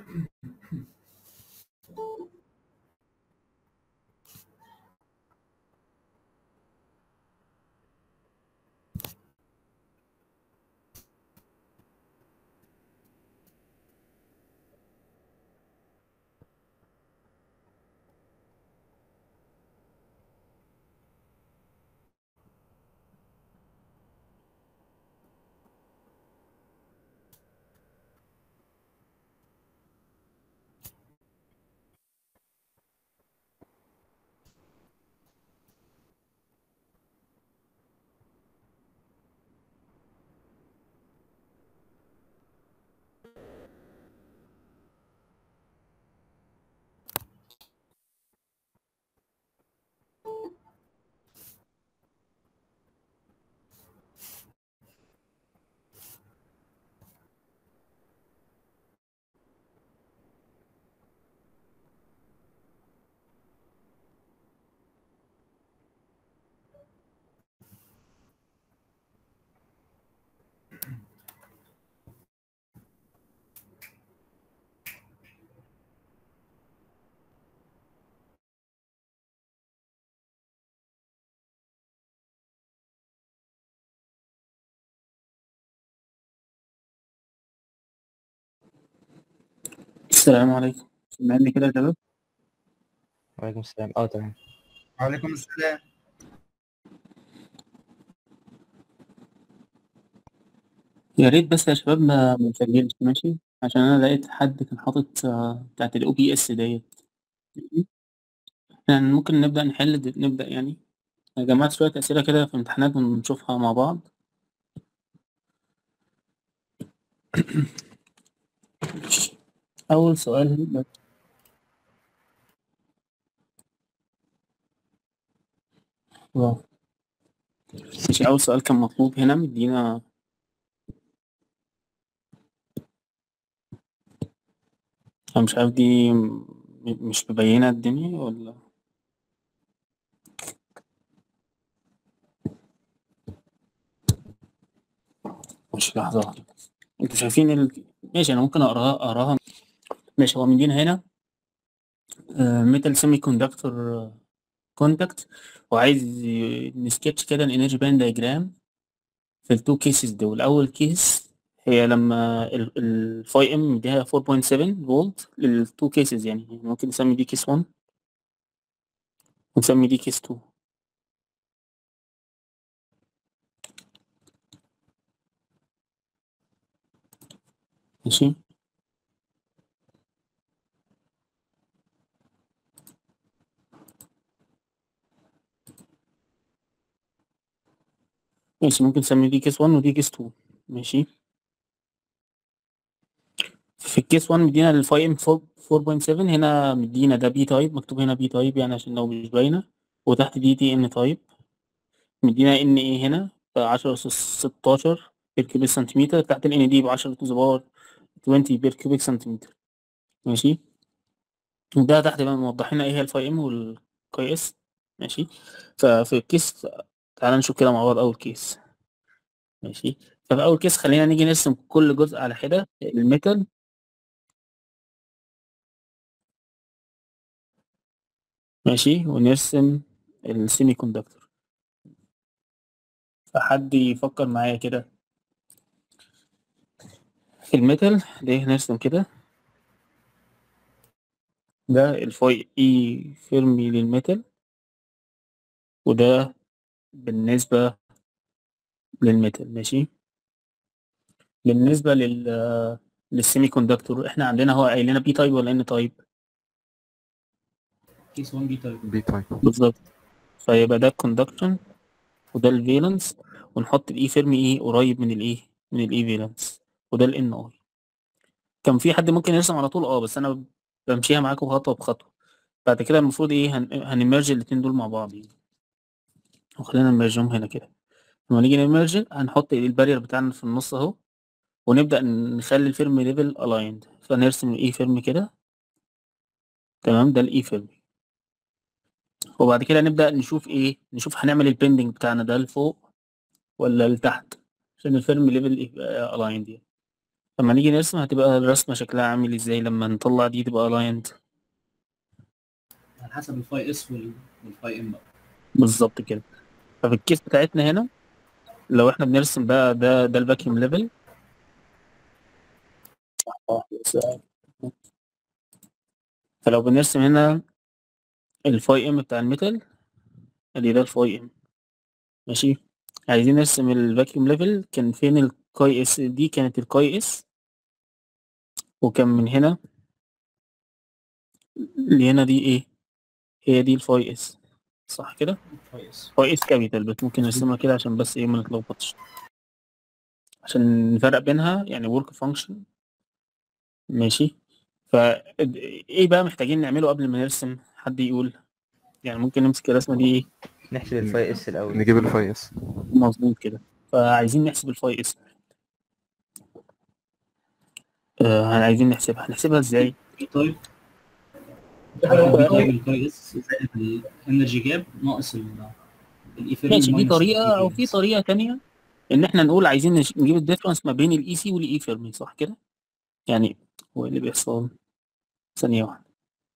السلام عليكم سامعني كده يا شباب وعليكم السلام اه تمام وعليكم السلام يا ريت بس يا شباب ما ما نسجلش ماشي عشان انا لقيت حد كان حاطط آه، بتاعت الاو بي اس ديت ماشي؟ يعني ممكن نبدأ نحل د- نبدأ يعني أنا جمعت شوية أسئلة كده في امتحانات ونشوفها مع بعض ماشي. أول سؤال بس. واو ماشي أول سؤال كان مطلوب هنا مدينا أنا مش عارف دي م- مش مبينة الدنيا ولا مش لحظة واحدة انتوا شايفين ال... ماشي أنا ممكن أقراها أقراها ماشي هو مدينا هنا ميتال سيمي كوندكتور كونتاكت وعايز ي- نسكتش كده الانرجي باند دايجرام في التو كيسز دول اول كيس هي لما الفاي ام مديها 4.7 فولت للتو كيسز يعني ممكن نسمي دي كيس 1 ونسمي دي كيس 2 ماشي ماشي ممكن نسمي دي كيس 1 ودي كيس 2 ماشي في الكيس 1 مدينا الفاي ام 4.7 هنا مدينا ده بي تايب مكتوب هنا بي تايب يعني عشان لو مش باينه وتحت دي تي ان تايب مدينا ان ايه هنا ب 10 أس 16 بير كيوبيك سنتيمتر تحت الان دي ب 10 تو ذا باور 20 بير كيوبيك سنتيمتر ماشي وده تحت بقى موضحين ايه هي الفاي ام والكي اس ماشي ففي الكيس تعال نشوف كده مع بعض اول كيس ماشي ففي اول كيس خلينا نيجي نرسم كل جزء على حده الميتال ماشي ونرسم السيمي كوندكتور فحد يفكر معايا كده في الميتال ليه نرسم كده ده الفاي اي فيرمي للميتال وده بالنسبة للميتال ماشي بالنسبة لل للسيمي كوندكتور احنا عندنا هو قايل لنا بي تايب ولا ان تايب كيس 1 بي تايب بي تايب بالظبط فيبقى ده الكوندكشن وده الفالنس ونحط الاي فيرمي ايه قريب من الايه من الاي فالنس وده الان اي كان في حد ممكن يرسم على طول اه بس انا بمشيها معاكم خطوه بخطوه بعد كده المفروض ايه هن... هنمرج الاتنين دول مع بعض يعني وخلينا نمرجهم هنا كده لما نيجي نمرج هنحط البارير بتاعنا في النص اهو ونبدا نخلي الفيرم ليفل الايند فنرسم الاي فيرم كده تمام ده الاي فيرم وبعد كده نبدا نشوف ايه نشوف هنعمل البندنج بتاعنا ده لفوق ولا لتحت عشان الفيرم ليفل يبقى الايند يعني لما نيجي نرسم هتبقى الرسمة شكلها عامل ازاي لما نطلع دي تبقى aligned على حسب الفاي اس وال- والفاي ام بقى بالظبط كده ففي الكيس بتاعتنا هنا لو احنا بنرسم بقى ده ده الفاكيوم ليفل فلو بنرسم هنا الفاي ام بتاع الميتال ادي ده الفاي ام ماشي عايزين نرسم الفاكيوم ليفل كان فين الكاي اس دي كانت الكاي اس وكان من هنا لهنا دي ايه هي دي الفاي اس صح كده الفاي اس فاي اس كابيتال بس ممكن نرسمها كده عشان بس ايه ما نتلخبطش عشان نفرق بينها يعني ورك فانكشن ماشي فا ايه بقى محتاجين نعمله قبل ما نرسم حد يقول يعني ممكن نمسك الرسمه دي ايه نحسب الفاي اس الاول نجيب الفاي اس مظبوط كده فعايزين نحسب الفاي اس آه عايزين نحسبها هنحسبها ازاي في طيب في طيب الفاي اس زائد الانرجي جاب ناقص ال الاي ماشي دي طريقه او في طريقه تانية ان احنا نقول عايزين نش- نجيب الديفرنس ما بين الاي سي والاي فيرمي صح كده يعني هو إيه اللي بيحصل ثانيه واحده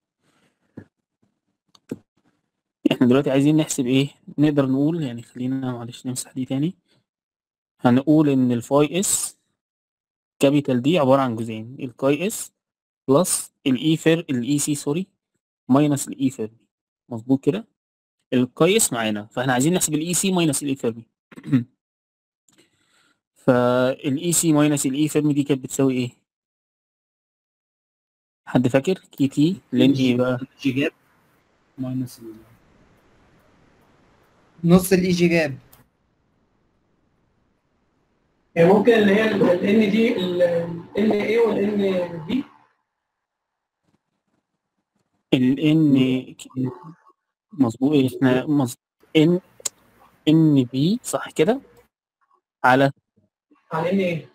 احنا دلوقتي عايزين نحسب ايه نقدر نقول يعني خلينا معلش نمسح دي تاني هنقول ان الفاي اس كابيتال دي عباره عن جزئين الكاي اس بلس الاي فير الاي سي سوري ماينس الاي فيرمي مظبوط كده الكاي اس معانا فاحنا عايزين نحسب الاي سي ماينس الاي فيرمي فالاي سي ماينس الاي فيرمي دي كانت بتساوي ايه حد فاكر كي تي لين ايه بقى الانرجي جاب ماينس ال نص الاي جي جاب يعني ممكن اللي هي ال ان دي ال اي والان دي ال ان مظبوط احنا مظبوط ان ان بي صح كده على على ان ايه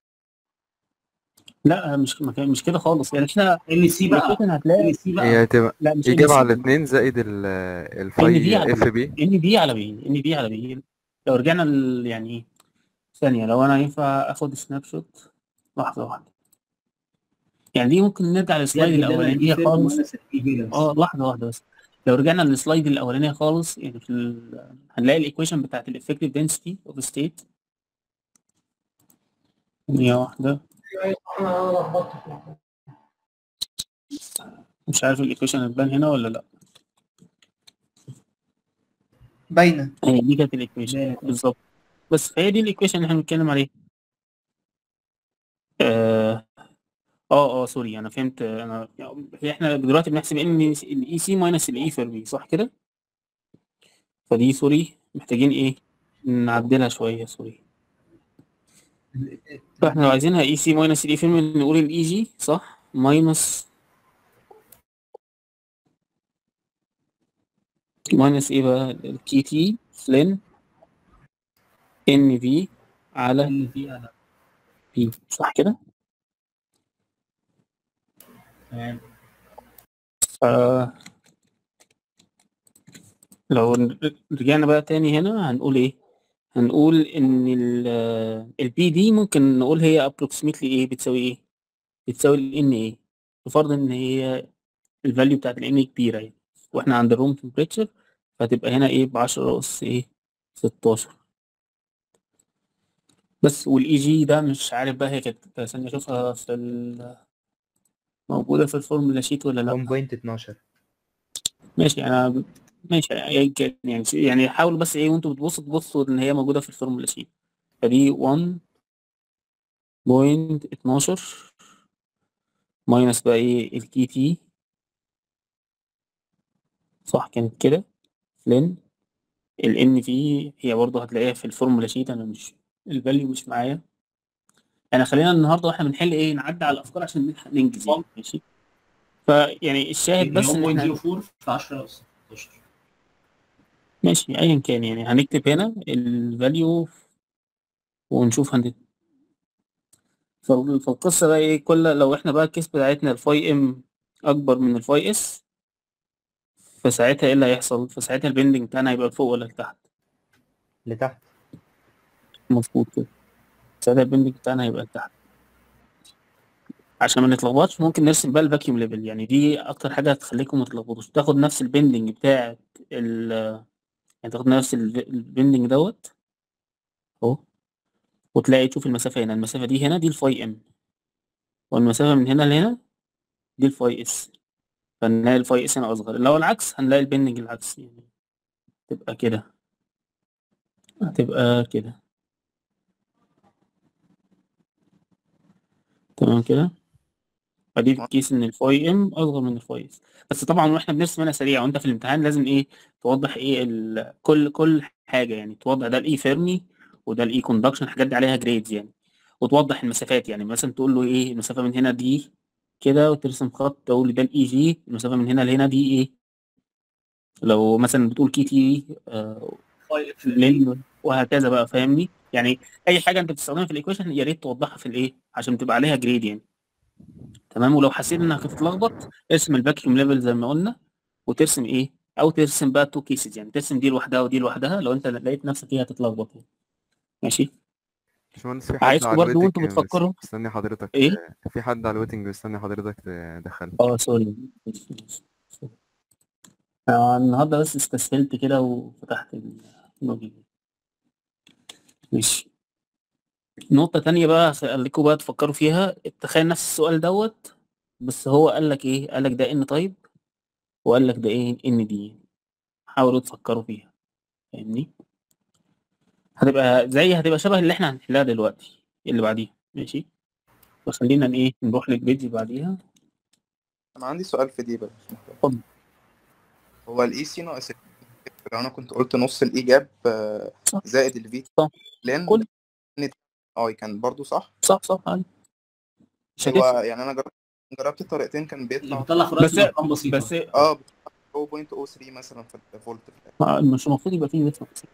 لا مش ما كان- مش كده خالص يعني احنا ان سي بقى الإيكويشن هتلاقي ان سي بقى هي هتبقى لا مش إجابة NC. على الاثنين زائد ال- ان الفاي بي على اف بي ان بي على بي ان بي على بي لو رجعنا ل- يعني ايه ثانية لو انا ينفع اخد سناب شوت لحظة واحدة يعني دي ممكن نرجع للسلايد الاولانية خالص اه لحظة واحدة بس لو رجعنا للسلايد الاولانية خالص يعني في ال... هنلاقي الايكويشن بتاعت الافكتيف دنسيتي اوف ستيت ثانية واحدة انا انا لخبطت في مش عارف الايكويشن هتبان هنا ولا لا باينه هي دي كانت الايكويشن بالظبط بس هي دي الايكويشن اللي احنا بنتكلم عليها اه اه آه، سوري انا فهمت انا هي احنا دلوقتي بنحسب ان الاي سي ماينس الاي في بي صح كده فدي سوري محتاجين ايه نعدلها شويه سوري فاحنا لو عايزينها اي سي ماينس الاي في نقول الاي جي صح ماينس ماينس ايه بقى الكي تي فلين ان في على ان في على بي صح كده تمام ف لو ن- رجعنا بقى تاني هنا هنقول ايه هنقول ان البي دي ممكن نقول هي approximately ايه بتساوي ايه بتساوي ال ان ايه بفرض ان هي الفاليو بتاعت ال ان كبيره يعني واحنا عند الروم تمبريتشر فهتبقى هنا ايه ب 10 اس ايه 16 بس والاي جي ده مش عارف بقى هي كانت ثانيه اشوفها في ال- موجوده في الفورمولا شيت ولا لا 1.12 ماشي انا ماشي أيا كان يعني يعني حاولوا بس ايه وانتوا بتبصوا تبصوا ان هي موجوده في الفورمولا شيت فدي 1.12 ماينس بقى ايه الكي تي صح كانت كده لين الان في هي برضه هتلاقيها في الفورمولا شيت انا مش الفاليو مش معايا يعني خلينا النهارده واحنا بنحل ايه نعدي على الافكار عشان نلحق ننجز يعني ماشي فيعني الشاهد بس ان احنا 1.04 في 10 اس 16 ماشي ايا كان يعني هنكتب هنا الفاليو ونشوف هنت فال- فالقصه بقى ايه كل لو احنا بقى الكيس بتاعتنا الفاي ام اكبر من الفاي اس فساعتها ايه اللي هيحصل فساعتها البندنج بتاعنا هيبقى لفوق ولا لتحت لتحت مظبوط كده ساعتها البندنج بتاعنا هيبقى لتحت عشان ما نتلخبطش ممكن نرسم بقى الفاكيوم ليفل يعني دي اكتر حاجه هتخليكم ما تتلخبطوش تاخد نفس البندنج بتاع ال يعني تاخد نفس الف- البندنج دوت اهو وتلاقي تشوف المسافه هنا المسافه دي هنا دي الفاي ام والمسافه من هنا لهنا دي الفاي اس فنلاقي الفاي اس هنا اصغر لو العكس هنلاقي البندنج العكس يعني تبقى كده هتبقى كده تمام كده فدي في الكيس ان الفاي ام اصغر من الفاي اس بس طبعا واحنا بنرسم هنا سريع وانت في الامتحان لازم ايه توضح ايه ال... كل كل حاجه يعني توضح ده الاي فيرمي وده الاي كوندكشن الحاجات دي عليها جريدز يعني وتوضح المسافات يعني مثلا تقول له ايه المسافه من هنا دي كده وترسم خط تقول ده الاي جي المسافه من هنا لهنا دي ايه لو مثلا بتقول كي تي آه لين وهكذا بقى فاهمني يعني اي حاجه انت بتستخدمها في الايكويشن يا ريت توضحها في الايه عشان تبقى عليها جريد يعني تمام ولو حسيت انك هتتلخبط ارسم الفاكيوم ليفل زي ما قلنا وترسم ايه او ترسم بقى تو كيسز يعني ترسم دي لوحدها ودي لوحدها لو انت لقيت نفسك فيها هتتلخبط يعني. ماشي باشمهندس في حد عايزكم على برضو وانتوا الويتنج بتفكروا مستني حضرتك ايه في حد على الويتنج مستني حضرتك تدخله اه سوري آه، النهارده بس استسهلت كده وفتحت الموبيل ماشي نقطة تانية بقى خليكم بقى تفكروا فيها تخيل نفس السؤال دوت بس هو قال لك ايه قال لك ده ان طيب وقال لك ده ايه ان دي حاولوا تفكروا فيها فاهمني هتبقى زي هتبقى شبه اللي احنا هنحلها دلوقتي اللي بعديها ماشي فخلينا ن- ايه نروح للبيج اللي بعديها انا عندي سؤال في دي بقى اتفضل. هو الاي سي ناقص ال- لو انا كنت قلت نص الاي جاب آه، صح. زائد الفي صح. لان كل- اه كان برضو صح صح صح عادي مش هو هتفرق يعني انا جربت جربت الطريقتين كان اللي بيطلع بيطلع خرائط بس ارقام بسيطه بس اه 0.03 مثلا في الفولت في الآخر. ما- مش المفروض يبقى فيه ديفرنس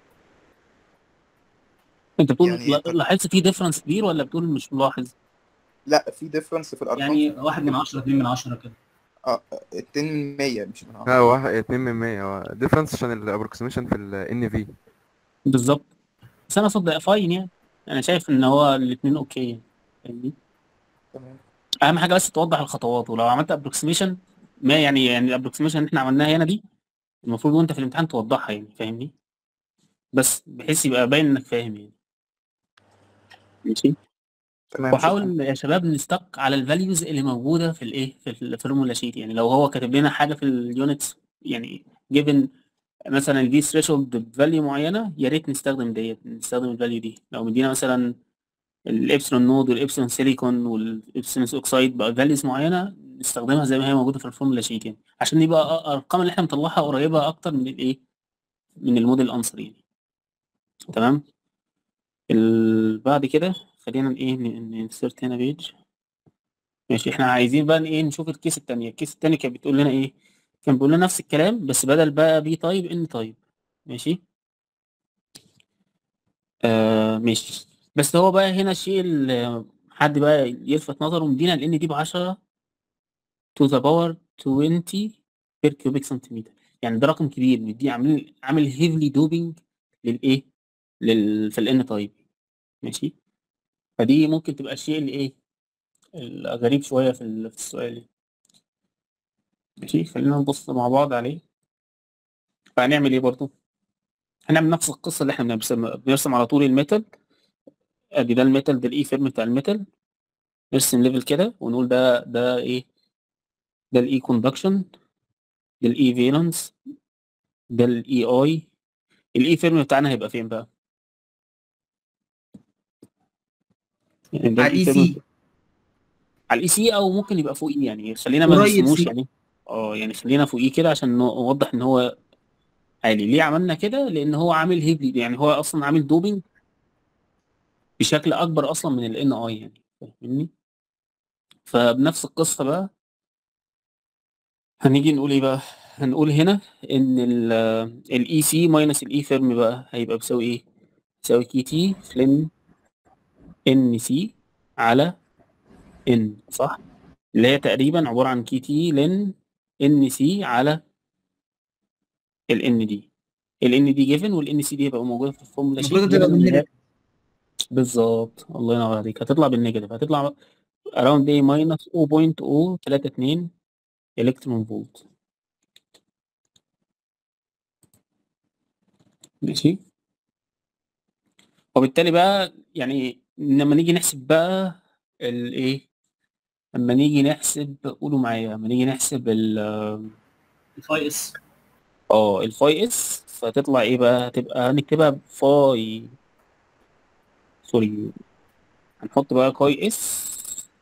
انت بتقول يعني لا- طب- لاحظت فيه ديفرنس كبير ولا بتقول مش ملاحظ لا في ديفرنس في الارقام يعني واحد من 10 2 من 10 كده اه 2 من 100 مش من 10 لا واحد اتنين من مية هو ديفرنس عشان الابروكسيميشن في ال ان في بالظبط بس انا اقصد ده فاين يعني انا شايف ان هو الاثنين اوكي يعني فاهمني تمام اهم حاجه بس توضح الخطوات ولو عملت ابروكسيميشن ما يعني يعني الابروكسيميشن اللي احنا عملناها هنا دي المفروض وانت في الامتحان توضحها يعني فاهمني بس بحيث يبقى باين انك فاهم يعني ماشي تمام وحاول يا شباب نستق على الفاليوز اللي موجوده في الايه في الفورمولا شيت يعني لو هو كاتب لنا حاجه في اليونتس يعني جيفن مثلا الفي ثريشولد بفاليو معينه يا ريت نستخدم ديت نستخدم الفاليو دي لو مدينا مثلا الابسلون نود والابسلون سيليكون والابسلون اوكسايد بقى فاليوز معينه نستخدمها زي ما هي موجوده في الفورمولا شيت يعني عشان يبقى أ- الارقام اللي احنا مطلعها قريبه اكتر من الايه من الموديل انسر يعني تمام ال- بعد كده خلينا ايه ننسرت هنا بيج ماشي احنا عايزين بقى ايه نشوف الكيس التانية الكيس التانية كانت بتقول لنا ايه كان بيقول لنا نفس الكلام بس بدل بقى بي تايب ان تايب ماشي آه ماشي بس هو بقى هنا الشيء اللي حد بقى يلفت نظره مدينا الان دي ب 10 to the power 20 per cubic centimeter يعني ده رقم كبير مدي عامل عامل هيفلي دوبينج للايه لل في الان تايب ماشي فدي ممكن تبقى الشيء اللي ايه الغريب شويه في ال- في السؤال يعني. ماشي خلينا نبص مع بعض عليه فهنعمل ايه برضو هنعمل نفس القصه اللي احنا بنرسم بنرسم على طول الميتال ادي ده الميتال ده الاي فيرم بتاع الميتال نرسم ليفل كده ونقول ده ده ايه ده الاي كوندكشن ده الاي فالنس ده الاي اي الاي فيرم بتاعنا هيبقى فين بقى يعني ده على الاي الإي سي فيرم على الاي سي او ممكن يبقى فوقيه يعني خلينا ما قريب نرسموش سي. يعني اه يعني خلينا فوقيه كده عشان نوضح ان هو عالي ليه عملنا كده لان هو عامل هيبلي يعني هو اصلا عامل دوبينج بشكل اكبر اصلا من الان اي يعني فاهمني فبنفس القصه بقى هنيجي نقول ايه بقى هنقول هنا ان الاي سي ماينس الاي فيرم بقى هيبقى بيساوي ايه بيساوي كي تي فلن ان سي على ان صح اللي هي تقريبا عباره عن كي تي لن ان سي على الان دي الان دي جيفن والان سي دي هيبقى موجوده في الفورمولا شيت المفروض تبقى given إن هي- بالنيجاتيف. بالظبط الله ينور عليك هتطلع بالنيجاتيف هتطلع around ايه minus 0.032 الكترون فولت ماشي وبالتالي بقى يعني لما نيجي نحسب بقى الايه لما نيجي نحسب قولوا معايا لما نيجي نحسب ال الفاي اس اه الفاي اس فتطلع ايه بقى هتبقى هنكتبها فاي سوري هنحط بقى كاي اس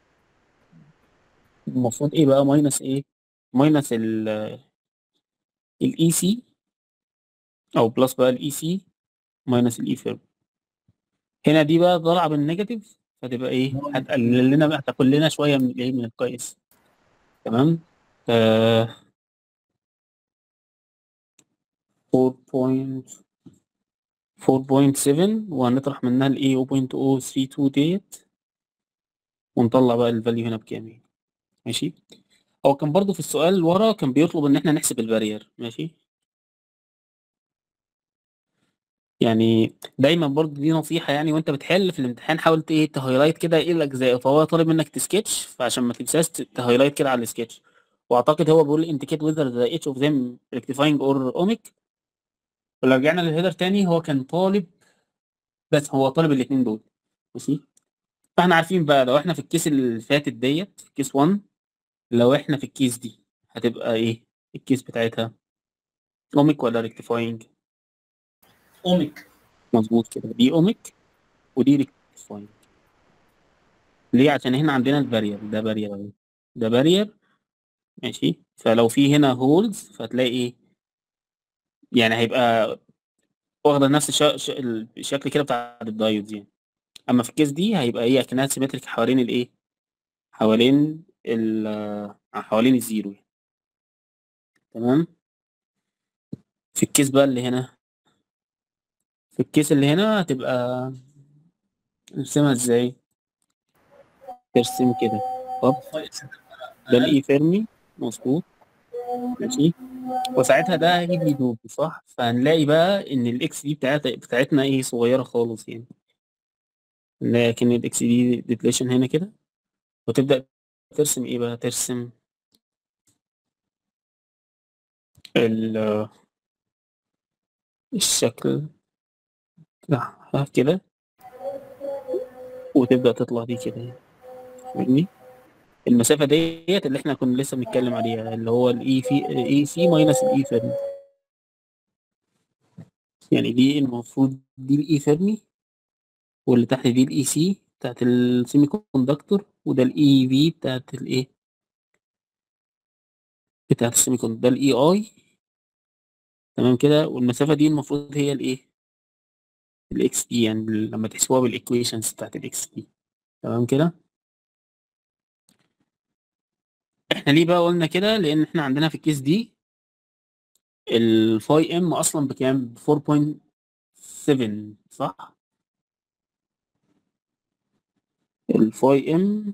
المفروض ايه بقى ماينس ايه ماينس ال الاي سي او بلس بقى الاي سي ماينس الاي فيرم هنا دي بقى طالعه بالنيجاتيف فتبقى ايه هتقلل لنا بقى هتاكل لنا شويه من الايه من الكاي اس تمام آه 4. 4.7 وهنطرح منها ال A 0.032 ديت ونطلع بقى الفاليو هنا بكام يعني. ماشي هو كان برضو في السؤال اللي ورا كان بيطلب ان احنا نحسب البارير ماشي يعني دايما برضو دي نصيحة يعني وانت بتحل في الامتحان حاول ت- ايه تهايلايت كده ايه الاجزاء فهو طالب منك تسكتش فعشان ما تنساش ت- تهايلايت كده على السكتش واعتقد هو بيقول indicate whether the each of them rectifying or ohmic ولو رجعنا للهيدر تاني هو كان طالب بس هو طالب الاثنين دول ماشي فاحنا عارفين بقى لو احنا في الكيس اللي فاتت ديت كيس 1 لو احنا في الكيس دي هتبقى ايه الكيس بتاعتها اوميك ولا ريكتيفاينج اوميك مظبوط كده دي اوميك ودي ريكتيفاينج ليه عشان هنا عندنا البارير ده بارير اهو ده بارير ماشي فلو في هنا هولز فهتلاقي ايه يعني هيبقى واخده نفس الش- ش- الشكل كده بتاع الدايودز يعني اما في الكيس دي هيبقى ايه اكنها سيمتريك حوالين الايه حوالين ال حوالين الزيرو يعني. تمام في الكيس بقى اللي هنا في الكيس اللي هنا هتبقى نرسمها ازاي ترسم كده طب الفاي اس ده الاي فيرمي مظبوط ماشي وساعتها ده هيجيب لي دوب صح فهنلاقي بقى ان الاكس دي بتاعت بتاعتنا ايه صغيره خالص يعني لكن الاكس دي ديبليشن هنا كده وتبدا ترسم ايه بقى ترسم ال الشكل لا كده وتبدا تطلع دي كده يعني. فاهمني المسافه ديت اللي احنا كنا لسه بنتكلم عليها اللي هو الاي في اي سي ماينس الاي فيرمي يعني دي المفروض دي الاي فيرمي واللي تحت دي الاي سي بتاعت السيمي كوندكتور وده الاي في بتاعت الايه بتاعت السيمي كوندكتور ده الاي اي تمام كده والمسافه دي المفروض هي الايه الاكس دي يعني لما تحسبوها بالايكويشنز بتاعت الاكس دي تمام كده احنا ليه بقى قلنا كده لان احنا عندنا في الكيس دي الفاي ام اصلا بكام ب 4.7 صح الفاي ام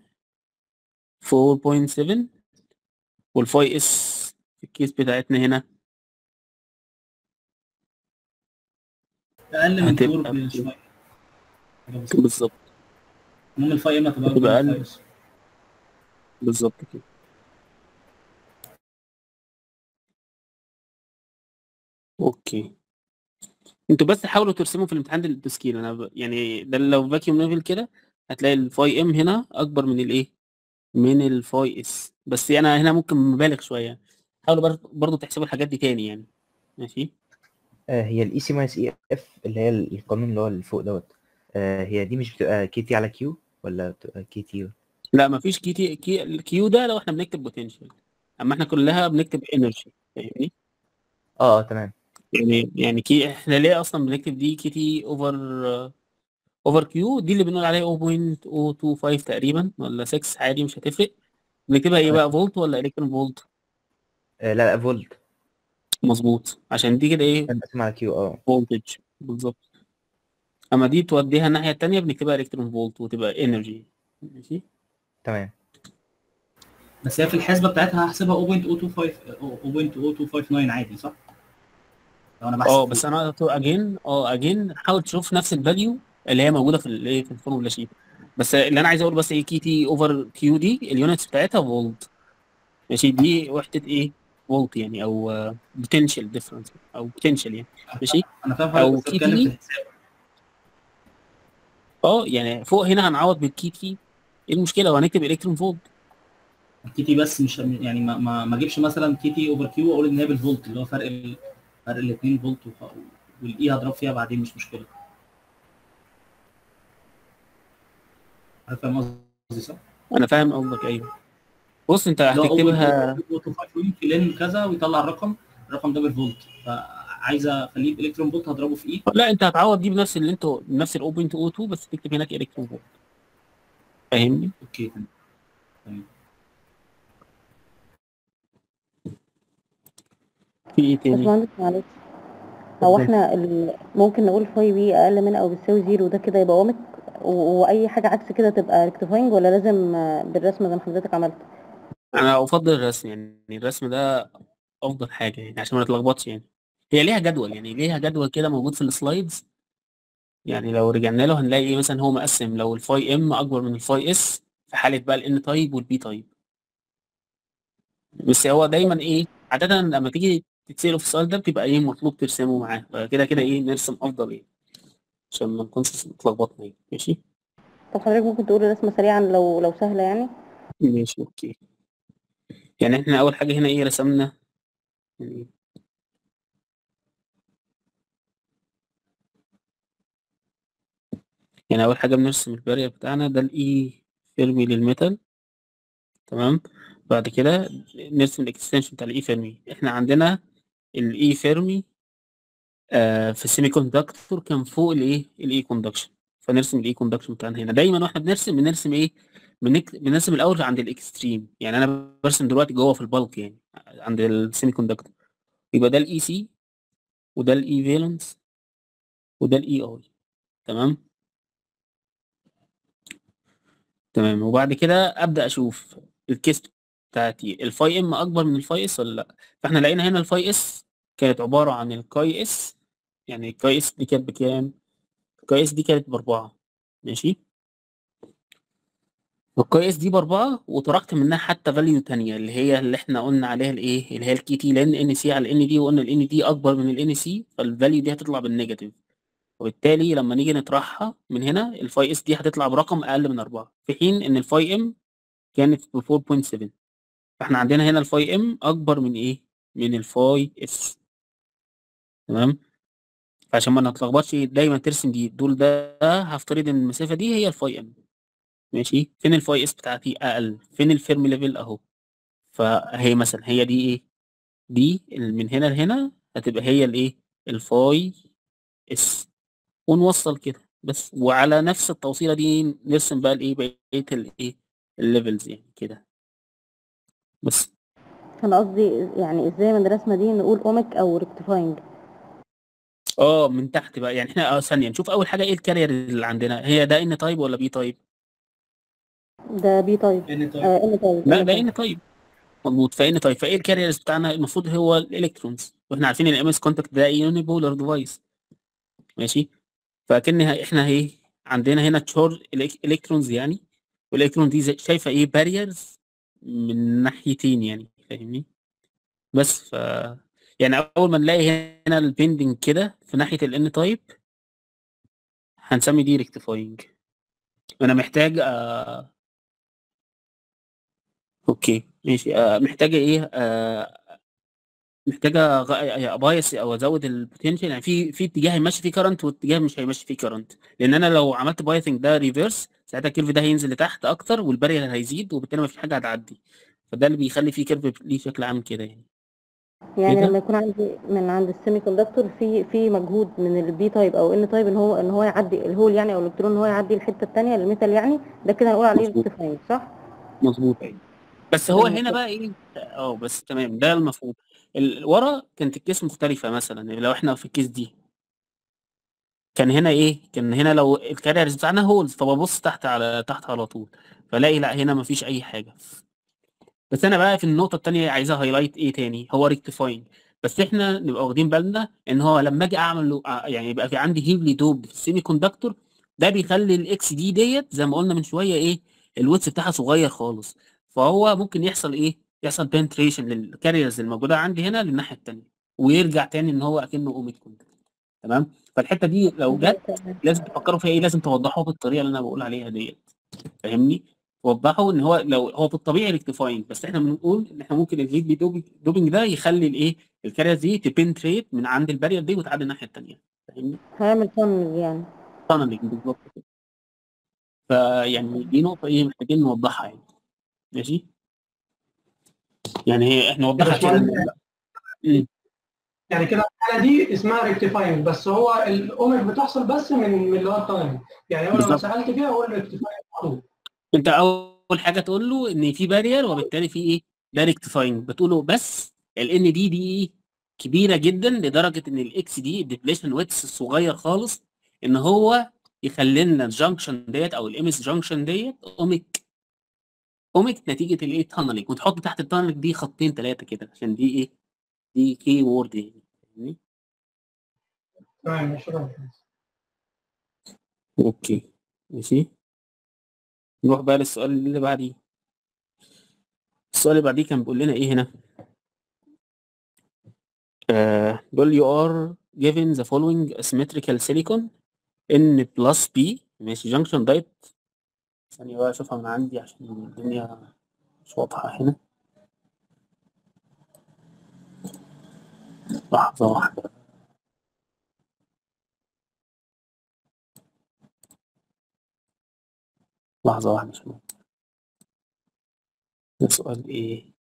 4.7 والفاي اس في الكيس بتاعتنا هنا اقل من هتبقى فور ب- بشويه حاجة بسيطة. بالظبط المهم الفاي ام هتبقى هتبقى أكبر من أقل. الفاي اس. بالظبط كده اوكي انتوا بس حاولوا ترسموا في الامتحان ده بالسكيل انا ب... يعني ده لو فاكيوم ليفل كده هتلاقي الفاي ام هنا اكبر من الايه من الفاي اس بس انا هنا ممكن مبالغ شويه حاولوا برضه برضه تحسبوا الحاجات دي تاني يعني ماشي آه، هي الاي سي ماينس اي اف اللي هي القانون اللي هو اللي فوق دوت آه، هي دي مش بتبقى كي تي على كيو ولا بتبقى كي تي لا مفيش كي تي كي الكيو ده لو احنا بنكتب بوتنشال اما احنا كلها بنكتب انرجي فاهمني اه اه تمام يعني يعني كي احنا ليه اصلا بنكتب دي كي تي اوفر اوفر كيو دي اللي بنقول عليها 0.025 تقريبا ولا 6 عادي مش هتفرق بنكتبها ايه بقى فولت ولا الكترون فولت آه، لا لا فولت مظبوط عشان دي كده ايه كان بقسم على كيو اه فولتج بالظبط اما دي توديها الناحيه التانيه بنكتبها الكترون فولت وتبقى انرجي ماشي تمام بس هي في الحسبه بتاعتها هحسبها 0.025 0.0259 عادي صح؟ لو انا بحسب اه بس انا اجين اه اجين حاول تشوف نفس الفاليو اللي هي موجوده في الايه في الفورمولا شيت بس اللي انا عايز اقول بس ايه كي تي اوفر كيو دي اليونتس بتاعتها فولت ماشي دي وحده ايه فولت يعني او بوتنشال ديفرنس او بوتنشال يعني ماشي انا فاهم أو حضرتك بس بتكلم كيتي. في الحساب اه يعني فوق هنا هنعوض بالكي تي ايه المشكله وهنكتب الكترون فولت كي تي بس مش يعني ما ما ما اجيبش مثلا كي تي اوفر كيو واقول ان هي بالفولت اللي هو فرق ال... فرق الاثنين فولت وخ- والاي هضرب فيها بعدين مش مشكله عارف فاهم قصدي صح؟ انا فاهم قصدك ايوه بص انت اللي هو هتكتبها 0.25 في لين كذا ويطلع الرقم الرقم ده بالفولت فعايز اخليه بالكترون فولت هضربه في اي لا انت هتعوض دي بنفس اللي انتوا بنفس ال 0.02 بس تكتب هناك الكترون فولت فاهمني اوكي تمام في ايه تاني باشمهندس معلش هو احنا ال- ممكن نقول فاي بي اقل من او بتساوي زيرو ده كده يبقى اوميك و- واي حاجه عكس كده تبقى ريكتيفاينج ولا لازم آه، بالرسمه زي ما حضرتك عملت انا افضل الرسم يعني الرسم ده افضل حاجه يعني عشان ما نتلخبطش يعني هي ليها جدول يعني ليها جدول كده موجود في السلايدز يعني لو رجعنا له هنلاقي ايه مثلا هو مقسم لو الفاي ام اكبر من الفاي اس في حاله بقى الان تايب والبي تايب بس هو دايما ايه عاده لما تيجي تتسألوا في السؤال ده بتبقى ايه مطلوب ترسمه معاه فكده كده ايه نرسم افضل ايه عشان ما نكونش اتلخبطنا يعني ماشي طب حضرتك ممكن تقول رسمه سريعا لو لو سهله يعني ماشي اوكي يعني احنا اول حاجه هنا ايه رسمنا يعني يعني اول حاجه بنرسم البارير بتاعنا ده الاي فيرمي للميتال تمام بعد كده نرسم الاكستنشن بتاع الاي فيرمي احنا عندنا الاي فيرمي آه في السيمي كوندكتور كان فوق الايه الاي كوندكشن فنرسم الاي كوندكشن بتاعنا هنا دايما واحنا بنرسم بنرسم ايه بنك... بنرسم الاول عند الاكستريم يعني انا برسم دلوقتي جوه في البلك يعني عند السيمي كوندكتور يبقى ده الاي سي وده الاي فالنس وده الاي اي تمام تمام وبعد كده ابدا اشوف الكيس بتاعتي الفاي ام اكبر من الفاي اس ولا لا فاحنا لقينا هنا الفاي اس كانت عباره عن الكاي اس يعني الكاي اس دي كانت بكام الكاي اس دي كانت باربعه ماشي والكاي اس دي باربعه وطرحت منها حتى فاليو تانية اللي هي اللي احنا قلنا عليها الايه اللي هي الكي تي لان ان سي على ان دي وقلنا الان دي اكبر من الان سي فالفاليو دي هتطلع بالنيجاتيف وبالتالي لما نيجي نطرحها من هنا الفاي اس دي هتطلع برقم اقل من 4 في حين ان الفاي ام كانت ب 4.7 فاحنا عندنا هنا الفاي ام اكبر من ايه من الفاي اس تمام فعشان ما نتلخبطش دايما ترسم دي دول ده هفترض ان المسافه دي هي الفاي ام ماشي فين الفاي اس بتاعتي اقل فين الفيرمي ليفل اهو فهي مثلا هي دي ايه دي ال- من هنا لهنا هتبقى هي الايه الفاي اس ونوصل كده بس وعلى نفس التوصيله دي نرسم بقى الايه بقيه الايه الليفلز يعني كده بس انا قصدي يعني ازاي من الرسمه دي نقول اوميك او ريكتيفاينج اه من تحت بقى يعني احنا اه ثانيه نشوف اول حاجه ايه الكارير اللي عندنا هي ده ان تايب ولا بي تايب ده بي تايب ان طيب آه ان تايب لا ان ده تايب ان تايب مظبوط فان تايب فايه الكاريرز بتاعنا المفروض هو الالكترونز واحنا عارفين ان الام اس كونتاكت ده يوني بولار ديفايس ماشي فكن احنا ايه عندنا هنا تشور الكترونز يعني والالكترون دي زي- شايفه ايه باريرز من ناحيتين يعني فاهمني بس ف يعني اول ما نلاقي هنا البيندنج كده في ناحيه الان تايب هنسمي دي ريكتيفاينج انا محتاج آه... اوكي ماشي آه... محتاجه ايه آه... محتاجه غ- ابايس او ازود البوتنشال يعني في في اتجاه هيمشي فيه كرنت واتجاه مش هيمشي فيه كرنت لان انا لو عملت بايثنج ده ريفرس ساعتها الكيرف ده هينزل لتحت اكتر والبارير هيزيد وبالتالي مفيش حاجه هتعدي فده اللي بيخلي فيه كيرف ليه شكل عام كده يعني يعني كده؟ لما يكون عندي من عند السيمي كوندكتور في في مجهود من البي تايب او ان تايب ان هو ان هو يعدي الهول يعني او الالكترون ان هو يعدي الحته الثانيه للميتال يعني ده كده هنقول عليه مظبوط. ريكتيفاينج صح؟ مظبوط ايوه بس هو تمام. هنا بقى ايه اه بس تمام ده المفروض ال- ورا كانت الكيس مختلفه مثلا لو احنا في الكيس دي كان هنا ايه كان هنا لو الكاريرز بتاعنا هولز فببص تحت على تحت على طول فلاقي لا هنا مفيش اي حاجه بس انا بقى في النقطه الثانيه عايزها هايلايت ايه تاني هو ريكتيفاينج بس احنا نبقى واخدين بالنا ان هو لما اجي اعمل له- ع- يعني يبقى في عندي هيفلي دوب في السيمي كوندكتور ده بيخلي الاكس دي ديت زي ما قلنا من شويه ايه الويتس بتاعها صغير خالص فهو ممكن يحصل ايه يحصل بنتريشن للكاريرز الموجوده عندي هنا للناحيه الثانيه ويرجع تاني ان هو اكنه اوميد كونتاكت تمام فالحته دي لو جت لازم تفكروا فيها ايه لازم توضحوها بالطريقه اللي انا بقول عليها ديت فاهمني وضحوا ان هو لو هو في الطبيعي ريكتيفاينج بس احنا بنقول ان احنا ممكن الهيت بي دوبينج, دوبينج ده يخلي الايه الكارير دي تبنتريت من عند البارير دي وتعدي الناحيه الثانيه فاهمني هيعمل فن يعني تانلينج بالظبط كده فيعني دي نقطه ايه محتاجين نوضحها يعني ماشي يعني هي احنا نوضحها كده باشمهندس، مم. يعني كده الحاله دي اسمها ريكتيفاينج بس هو الاوميك بتحصل بس من من اللي هو التايم يعني هو لو بالظبط. سالت فيها هو الريكتيفاينج على طول انت اول حاجه تقول له ان في بارير وبالتالي في ايه ده ريكتيفاينج بتقول له بس الان دي دي كبيره جدا لدرجه ان الاكس دي الديبليشن ويتس الصغير خالص ان هو يخلي لنا الجنكشن ديت او الام اس جنكشن ديت اوميك اوميك نتيجه الايه تانلينج وتحط تحت التانلينج دي خطين ثلاثه كده عشان دي ايه دي كي وورد يعني فاهمني؟ تمام شكرا اوكي ماشي نروح بقى للسؤال اللي بعديه السؤال اللي بعديه كان بيقول لنا ايه هنا آه بيقول you are given the following asymmetrical silicon N plus P ماشي junction diet ثانية بقى اشوفها من عندي عشان الدنيا مش واضحة هنا لحظة واحدة لحظة واحدة شباب ده سؤال ايه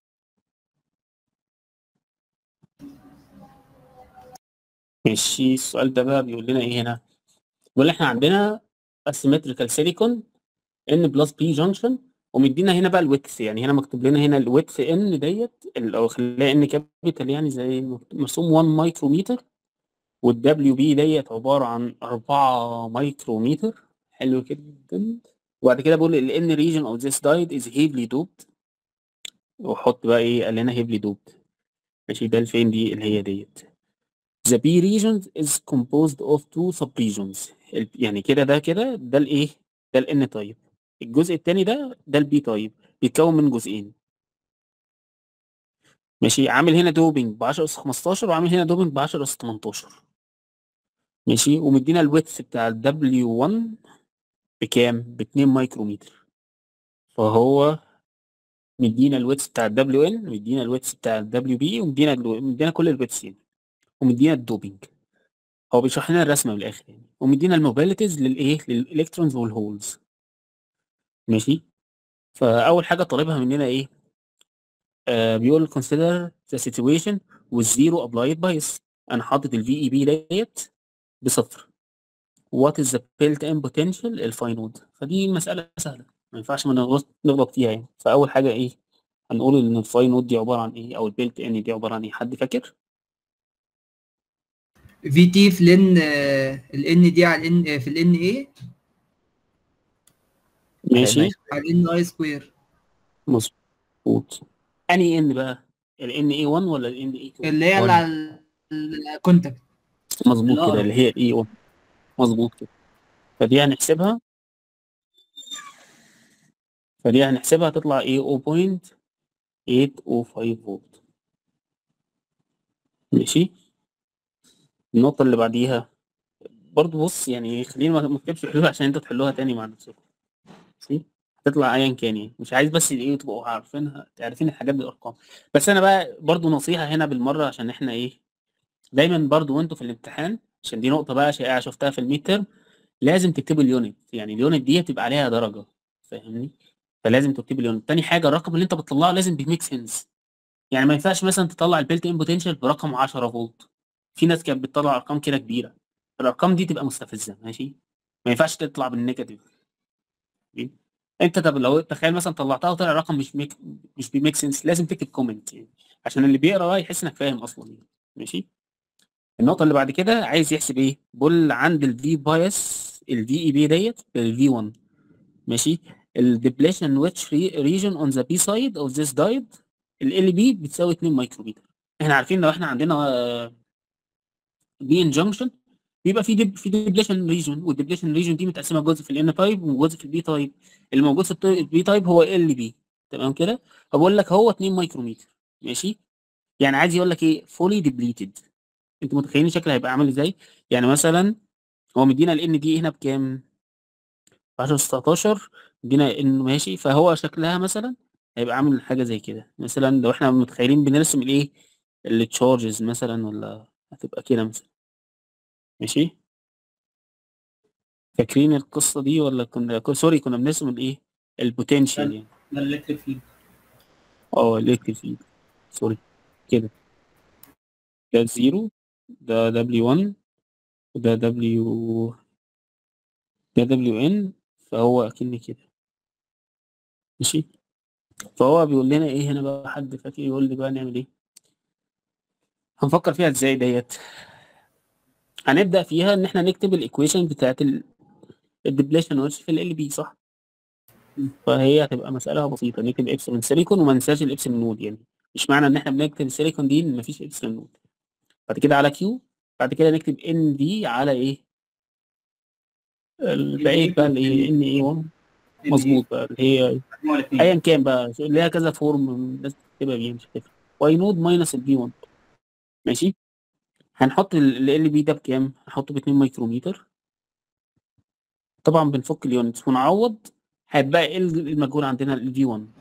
ماشي السؤال ده بقى بيقول لنا ايه هنا بيقول احنا عندنا asymmetrical silicon n plus p junction ومدينا هنا بقى الويتس يعني هنا مكتوب لنا هنا الويتس n ديت ال- او خليها n كابيتال يعني زي مرسوم 1 مايكرومتر والدبليو بي ديت عبارة عن 4 مايكرومتر حلو جدا وبعد كده بقول ال n region of this diode is heavily doped وحط بقى ايه قال لنا heavily doped ماشي ده الفين دي اللي هي ديت The B region is composed of two subregions ال- يعني كده ده كده ده الايه ده ال N type الجزء التاني ده ده ال B type بيتكون من جزئين ماشي عامل هنا دوبنج ب 10 اس 15 وعامل هنا دوبنج ب 10 اس 18 ماشي ومدينا الويتس بتاع ال W1 بكام؟ ب 2 مايكرومتر فهو مدينا الويتس بتاع ال WN مدينا الويتس بتاع ال WB ومدينا ال- مدينا كل الويتس يعني ومدينا الدوبينج هو بيشرح لنا الرسمه من الاخر يعني ومدينا الموبيليتيز للايه للالكترونز والهولز ماشي فاول حاجه طالبها مننا ايه آه بيقول consider the situation with zero applied bias انا حاطط الفي اي بي ديت بصفر what is the built-in potential الفاي نود فدي مساله سهله ما ينفعش ما نغلط نغلط فيها يعني فاول حاجه ايه هنقول ان الفاي نود دي عباره عن ايه او البيلت ان دي عباره عن ايه حد فاكر في تي في الان الان دي على الان في الان اي ماشي على الان اي سكوير مظبوط انهي ان بقى الان اي 1 ولا الان اي 2 اللي هي اللي على الكونتاكت مظبوط الأقرب. كده اللي هي الاي 1 مظبوط كده فدي هنحسبها فدي هنحسبها تطلع ايه 0.805 فولت ماشي النقطة اللي بعديها برضو بص يعني خلينا ما ما نكتبش حلول عشان انتوا تحلوها تاني مع نفسكم ماشي هتطلع ايا كان يعني مش عايز بس الايه تبقوا عارفينها عارفين الحاجات بالارقام بس انا بقى برضو نصيحة هنا بالمرة عشان احنا ايه دايما برضو وانتوا في الامتحان عشان دي نقطة بقى شائعة شفتها في الميد ترم لازم تكتبوا اليونت يعني اليونت دي بتبقى عليها درجة فاهمني فلازم تكتب اليونت تاني حاجة الرقم اللي انت بتطلعه لازم بيميك سنس يعني ما ينفعش مثلا تطلع البيلت ان بوتنشال برقم 10 فولت في ناس كانت بتطلع ارقام كده كبيره الارقام دي تبقى مستفزه ماشي ما ينفعش تطلع بالنيجاتيف ماشي؟ انت طب لو تخيل مثلا طلعتها وطلع رقم مش ميك مش بيميك سنس لازم تكتب كومنت يعني عشان اللي بيقرا بقى يحس انك فاهم اصلا يعني ماشي النقطه اللي بعد كده عايز يحسب ايه بقول عند الفي بايس الفي اي بي ديت الفي 1 ماشي الديبليشن ويتش ريجن اون ذا بي سايد اوف ذيس دايد ال بي بتساوي 2 مايكرومتر احنا عارفين لو احنا عندنا بي ان جنكشن بيبقى في ديب في ديبليشن ريجون والديبليشن ريجون دي متقسمه جزء في الان تايب وجزء في البي تايب اللي موجود في البي تايب هو ال بي تمام كده فبقول لك هو 2 مايكرومتر ماشي يعني عايز يقول لك ايه فولي ديبليتد انتوا متخيلين شكله هيبقى عامل ازاي يعني مثلا هو مدينا الان دي هنا بكام 10 16 مدينا انه ماشي فهو شكلها مثلا هيبقى عامل حاجه زي كده مثلا لو احنا متخيلين بنرسم الايه التشارجز مثلا ولا هتبقى كده مثلا ماشي فاكرين القصه دي ولا كنا سوري كنا بنرسم الايه البوتنشال يعني ده الالكتريك فيلد اه الكتريك فيلد سوري كده ده زيرو ده دبليو 1 وده دبليو ده دبليو ان فهو اكن كده ماشي فهو بيقول لنا ايه هنا بقى حد فاكر يقول لي بقى نعمل ايه هنفكر فيها ازاي ديت هنبدا فيها ان احنا نكتب الايكويشن بتاعت الديبليشن ويتش في ال بي صح فهي هتبقى مساله بسيطه نكتب ابسلون سيليكون وما ننساش الابسلون نود يعني مش معنى ان احنا بنكتب السيليكون دي ان مفيش ابسلون نود بعد كده على كيو بعد كده نكتب ان دي على ايه البقيه بقى الايه ان اي 1 مظبوط بقى اللي هي مجموع الاثنين ايا كان بقى اللي هي كذا فورم لازم تكتبها بيه مش هتفرق واي نود ماينس البي 1 ماشي هنحط ال ال بي ده بكام؟ هنحطه ب 2 مايكرومتر طبعا بنفك اليونتس ونعوض هيبقى ايه المجهول عندنا ال في 1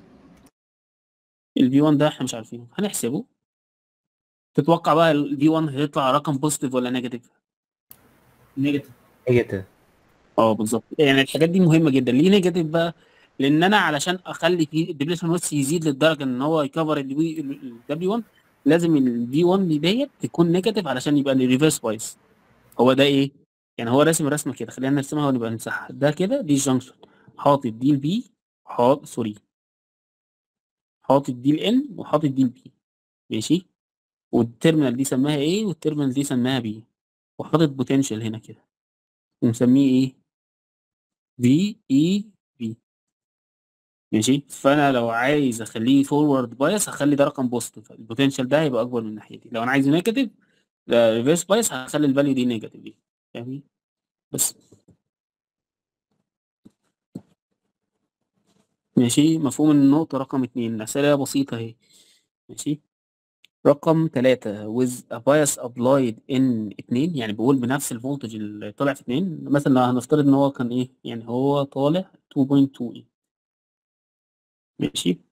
ال في 1 ده احنا مش عارفينه هنحسبه تتوقع بقى ال في 1 هيطلع رقم بوزيتيف ولا نيجاتيف؟ نيجاتيف نيجاتيف اه بالظبط يعني الحاجات دي مهمه جدا ليه نيجاتيف بقى؟ لان انا علشان اخلي في الديبليشن ويتس يزيد للدرجه ان هو يكفر الدبليو 1 لازم الفي 1 دي ديت تكون نيجاتيف علشان يبقى الريفرس بايس هو ده ايه؟ يعني هو راسم رسمه كده خلينا نرسمها ونبقى نمسحها ده كده دي الجنكشن حاطط دي البي حاطط سوري حاطط دي الان وحاطط دي البي ماشي والتيرمينال دي سماها ايه والتيرمينال دي سماها بي وحاطط بوتنشال هنا كده ومسميه ايه في اي بي ماشي فانا لو عايز اخليه فورورد بايس هخلي ده رقم بوزيتيف البوتنشال ده هيبقى اكبر من الناحيه دي لو انا عايزه نيجاتيف ريفرس بايس هخلي الفاليو دي نيجاتيف دي فاهمين بس ماشي مفهوم النقطة رقم اتنين أسئلة بسيطة اهي ماشي رقم تلاتة with a bias applied in اتنين يعني بقول بنفس الفولتج اللي طالع في اتنين مثلا لو هنفترض ان هو كان ايه يعني هو طالع 2.2 ايه ماشي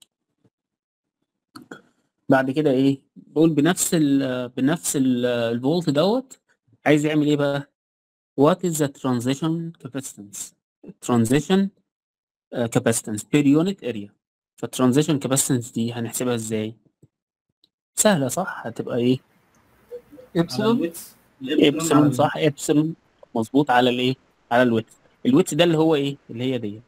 بعد كده ايه بقول بنفس ال بنفس ال- الفولت دوت عايز يعمل ايه بقى what is the transition capacitance transition uh, capacitance per unit area فالترانزيشن capacitance دي هنحسبها ازاي سهلة صح هتبقى ايه على ابسلون الويتس الإبسلون على ابسلون ال- صح ابسلون مظبوط على الايه على الويتس الويتس ده اللي هو ايه اللي هي ديت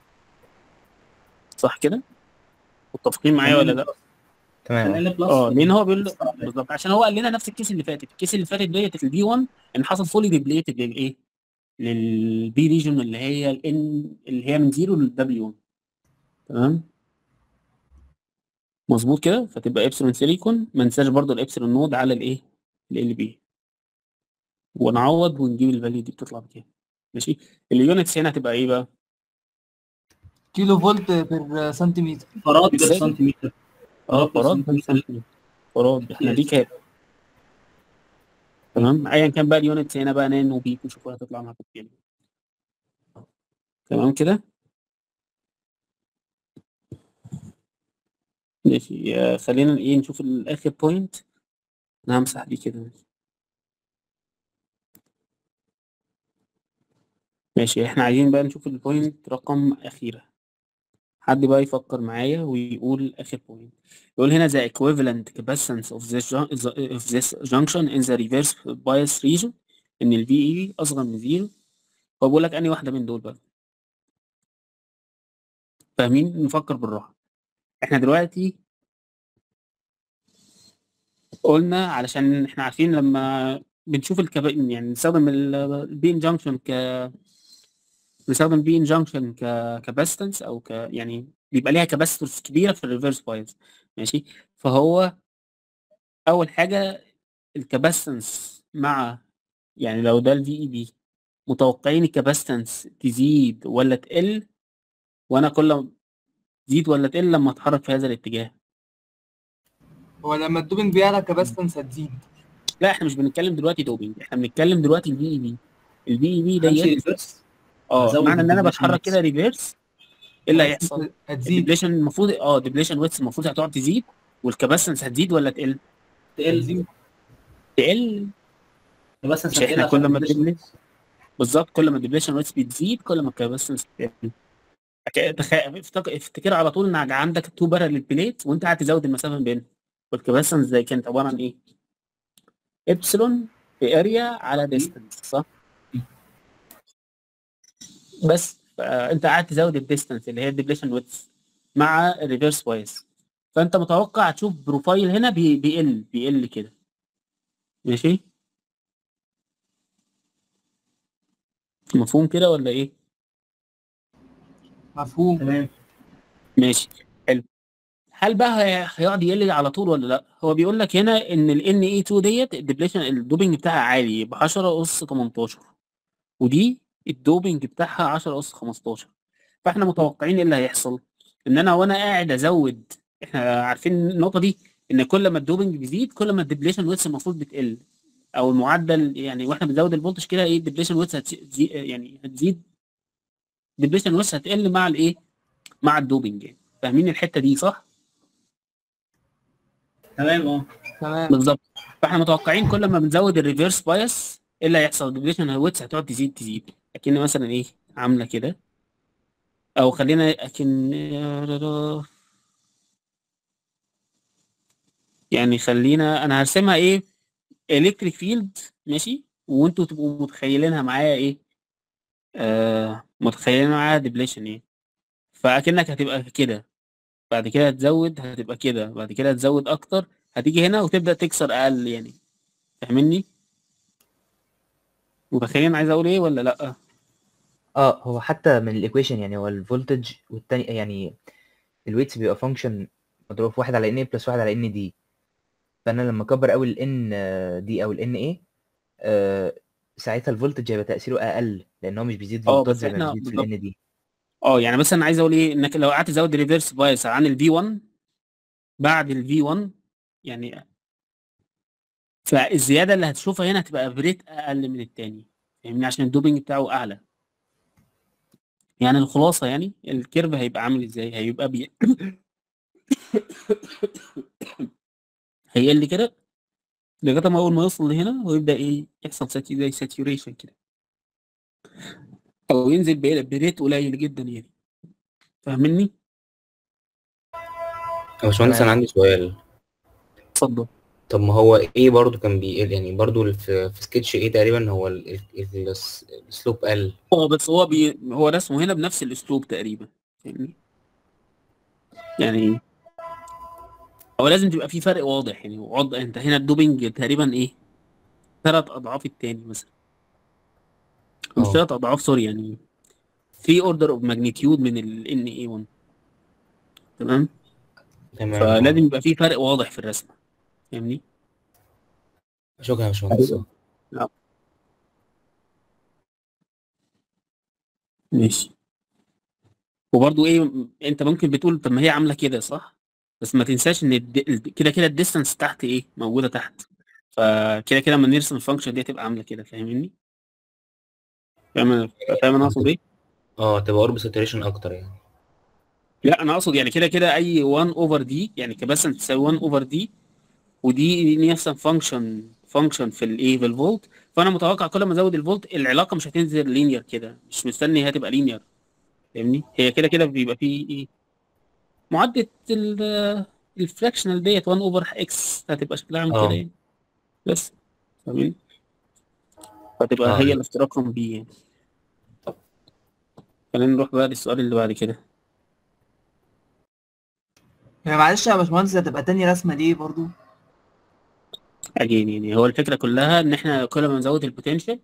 صح كده متفقين معايا ولا لا تمام ال بلس اه لان هو بيقول بالظبط عشان هو قال لنا نفس الكيس اللي فاتت الكيس اللي فاتت ديت البي 1 ان حصل فولي ديبليتد للايه للبي ريجن اللي هي الان اللي هي من 0 للدبليو 1 تمام مظبوط كده فتبقى ابسلون سيليكون ما ننساش برضو الابسلون نود على الايه ال بي ونعوض ونجيب الفاليو دي بتطلع بكام ماشي اليونتس هنا هتبقى ايه بقى كيلو فولت بير سنتيمتر فراد بير إزاي؟ سنتيمتر اه فراد فراد بير سنتيمتر. فراد احنا دي كام تمام ايا كان بقى اليونتس هنا بقى نان وبيك وشوفوا هتطلع معاكم بكام تمام كده ماشي آه، خلينا ايه نشوف الاخر بوينت انا همسح دي كده ماشي احنا عايزين بقى نشوف البوينت رقم أخيرة حد بقى يفكر معايا ويقول آخر بوينت يقول هنا the equivalent capacitance of this, jun- of this junction in the reverse bias region إن ال VE أصغر من زيرو هو بيقول لك أنهي واحدة من دول بقى فاهمين نفكر بالراحة احنا دلوقتي قلنا علشان احنا عارفين لما بنشوف الكب... يعني نستخدم البين جانكشن ك نستخدم بين جانكشن ككاباسيتنس او ك يعني بيبقى ليها كاباسيتنس كبيره في الريفرس بايز ماشي فهو اول حاجه الكاباسيتنس مع يعني لو ده الفي اي بي متوقعين الكاباستنس تزيد ولا تقل وانا كل ما تزيد ولا تقل لما اتحرك في هذا الاتجاه هو لما الدوبنج بيعلى كباستنس هتزيد لا احنا مش بنتكلم دلوقتي دوبينج احنا بنتكلم دلوقتي الفي اي بي الفي اي بي همشي ديت ريفرس اه هزود معنى ان انا الديبليشن بتحرك ويتس. كده ريفيرس ايه اللي هيحصل هتزيد الديبليشن المفروض اه ديبليشن ويتس المفروض هتقعد تزيد والكاباسنس هتزيد ولا تقل تقل تقل بس مش احنا كل ما الديبليشن بالظبط كل ما الديبليشن ويتس بتزيد كل ما الكاباسنس بتقل أك- تخ- افتك- افتكر على طول ان عندك تو بارل بليت وانت قاعد تزود المسافه بينهم والكاباسنس زي كانت عباره عن ايه؟ ابسلون في اريا على ديستنس صح؟ بس فانت قاعد تزود الديستنس اللي هي الديبليشن ويتس مع الريفيرس وايز فانت متوقع تشوف بروفايل هنا بي- بيقل بيقل كده ماشي مفهوم كده ولا ايه مفهوم تمام ماشي حلو هل بقى هي- هيقعد يقل على طول ولا لا هو بيقول لك هنا ان ال NE2 ديت الديبليشن الدوبنج بتاعها عالي ب 10 اس 18 ودي الدوبنج بتاعها 10 اس 15 فاحنا متوقعين ايه اللي هيحصل ان انا وانا قاعد ازود احنا عارفين النقطه دي ان كل ما الدوبنج بيزيد كل ما الديبليشن ويتس المفروض بتقل او المعدل يعني واحنا بنزود الفولتج كده ايه الديبليشن ويتس هتزيد يعني هتزيد الديبليشن ويتس هتقل مع الايه مع الدوبنج يعني فاهمين الحته دي صح تمام اه تمام بالظبط فاحنا متوقعين كل ما بنزود الريفيرس بايس ايه اللي هيحصل الديبليشن ويتس هتقعد تزيد تزيد اكن مثلا ايه عامله كده او خلينا اكن يعني خلينا انا هرسمها ايه الكتريك فيلد ماشي وانتوا تبقوا متخيلينها معايا ايه آه متخيلين معايا ديبليشن ايه فاكنك هتبقى كده بعد كده هتزود هتبقى كده بعد كده هتزود اكتر هتيجي هنا وتبدا تكسر اقل يعني فاهمني متخيلين عايز اقول ايه ولا لا اه هو حتى من الايكويشن يعني هو الفولتج والتاني يعني الويتس بيبقى فانكشن مضروب في واحد على ان اي بلس واحد على ان دي فانا لما اكبر قوي الان دي او الان اي ساعتها الفولتج هيبقى تاثيره اقل لان هو مش بيزيد اه فولتات بس زي ما احنا بيزيد في بالظبط الان دي اه يعني مثلا عايز اقول ايه انك لو قعدت تزود ريفيرس بايس عن الفي 1 بعد الفي 1 يعني فالزياده اللي هتشوفها هنا هتبقى بريت اقل من التاني فاهمني عشان الدوبنج بتاعه اعلى يعني الخلاصه يعني الكيرف هيبقى عامل ازاي هيبقى بي... هيقل كده لغايه ما اول ما يوصل لهنا ويبدا ايه يحصل ساتي زي ساتيوريشن كده او ينزل ب- بريت قليل جدا يعني فاهمني يا باشمهندس انا تمام عندي سؤال اتفضل طب ما هو ايه برضو كان بيقل يعني برضو في, في سكتش ايه تقريبا هو ال- ال- ال- السلوب قل اه بس هو بي... هو رسمه هنا بنفس الاسلوب تقريبا فاهمني يعني هو لازم تبقى في فرق واضح يعني وضع انت هنا الدوبنج تقريبا ايه ثلاث اضعاف التاني مثلا مش اه ثلاث اضعاف سوري يعني 3 اوردر اوف ماجنتيود من ال ان اي 1 تمام تمام فلازم اه يبقى في فرق واضح في الرسمه فاهمني شكرا يا باشمهندس اه لا ماشي وبرضو ايه م- انت ممكن بتقول طب ما هي عامله كده صح بس ما تنساش ان الد- الد- كده كده الديستانس تحت ايه موجوده تحت فكده كده لما نرسم الفانكشن دي هتبقى عامله كده فاهمني فاهم فاهم انا اقصد ايه اه تبقى قرب ساتوريشن اكتر يعني لا انا اقصد يعني كده كده اي 1 اوفر دي يعني كباسن تساوي 1 اوفر دي ودي نفس فانكشن فانكشن في الايه في الفولت فانا متوقع كل ما ازود الفولت العلاقه مش هتنزل لينير كده مش مستني هي تبقى لينير فاهمني هي كده كده بيبقى فيه ايه معادله الفراكشنال ديت 1 اوفر اكس هتبقى شكلها عامل كده اه يعني بس فاهمين فتبقى اه هي الافتراق رقم بي يعني خلينا نروح بقى للسؤال اللي بعد كده يعني معلش يا باشمهندس هتبقى تاني رسمة ليه برضو اجين يعني هو الفكره كلها ان احنا كل ما نزود البوتنشال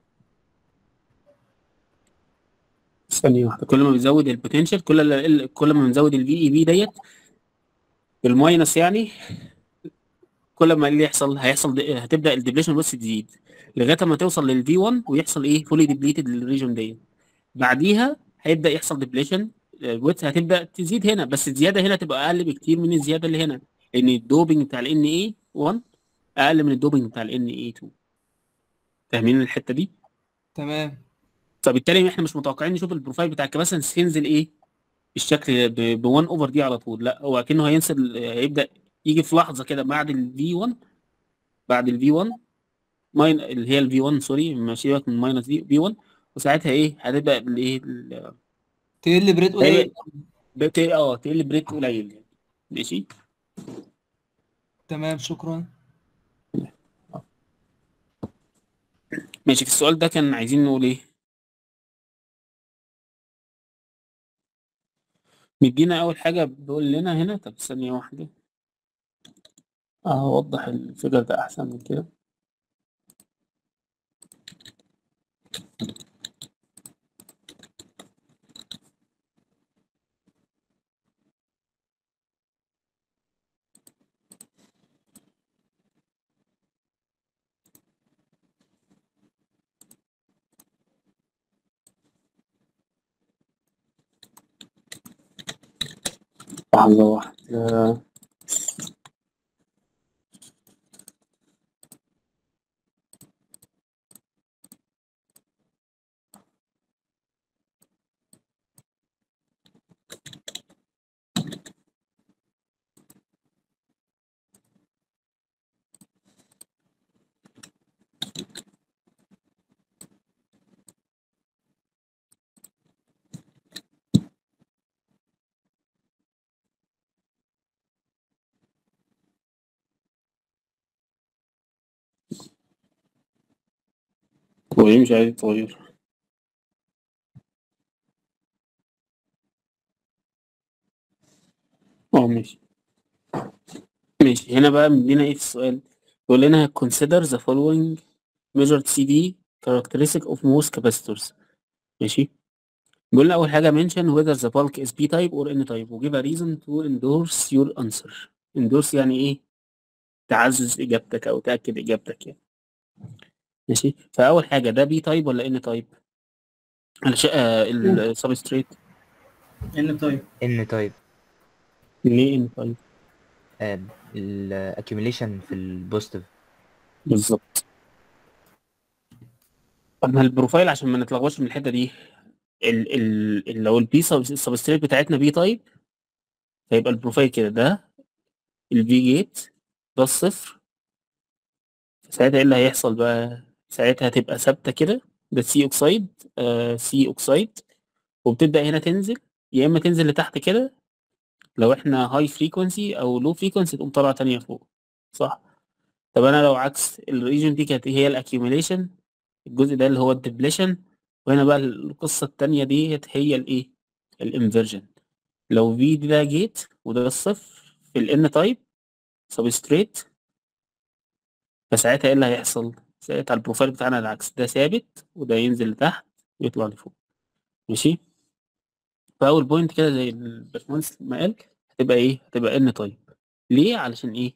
ثانيه واحده كل ما بنزود البوتنشال كل ال- كل ما بنزود الفي اي بي ديت بالماينس يعني كل ما اللي يحصل هيحصل د- هتبدا الديبليشن بس تزيد لغايه ما توصل للفي 1 ويحصل ايه فولي ديبليتد للريجون دي بعديها هيبدا يحصل ديبليشن الويتس هتبدا تزيد هنا بس الزياده هنا تبقى اقل بكتير من الزياده اللي هنا لان الدوبنج بتاع ال ان اي 1 اقل من الدوبنج بتاع ال ان اي 2 فاهمين الحته دي تمام فبالتالي احنا مش متوقعين نشوف البروفايل بتاع الكباسنس ينزل ايه بالشكل ب 1 اوفر دي على طول لا هو كأنه هينزل هيبدا يجي في لحظه كده بعد الفي 1 بعد الفي 1 ماين اللي هي الفي 1 سوري ماشي لك من ماينس دي في 1 وساعتها ايه هتبدا بالايه ال- تقل بريد قليل بت- اه تقل بريك قليل يعني. ماشي تمام شكرا ماشي في السؤال ده كان عايزين نقول ايه مدينا اول حاجه بيقول لنا هنا طب ثانيه واحده اه اوضح الفيجر ده احسن من كده لحظة واحدة هو ايه مش عايز يتغير اه ماشي ماشي هنا بقى مدينا ايه في السؤال بيقول لنا consider the following measured CV characteristic of most capacitors ماشي بيقول لنا اول حاجه mention whether the bulk is p type or n type و give a reason to endorse your answer endorse يعني ايه تعزز اجابتك او تاكد اجابتك يعني ماشي فاول حاجه ده بي تايب ولا ان تايب علشان السبستريت ان طيب ان تايب ليه ان تايب الاكيوميليشن في البوزيتيف بالظبط اما البروفايل عشان ما نتلخبطش من الحته دي ال ال ال- لو البي السبستريت بتاعتنا بي تايب هيبقى البروفايل كده ده الفي جيت ده الصفر ساعتها ايه اللي هيحصل بقى ساعتها هتبقى ثابته كده ده سي اوكسايد آه سي اوكسايد وبتبدا هنا تنزل يا اما تنزل لتحت كده لو احنا هاي فريكونسي او لو فريكونسي تقوم طالعه تانية فوق صح طب انا لو عكس الريجن دي كانت هي الاكيوميليشن الجزء ده اللي هو الدبليشن وهنا بقى القصه التانية ديت هي الايه الانفرجن لو في ده جيت وده الصفر في الان تايب سبستريت فساعتها ايه اللي هيحصل ساعتها البروفايل بتاعنا العكس ده ثابت وده ينزل لتحت ويطلع لفوق ماشي فاول بوينت كده زي الباشمهندس ما قال هتبقى ايه هتبقى ان تايب ليه علشان ايه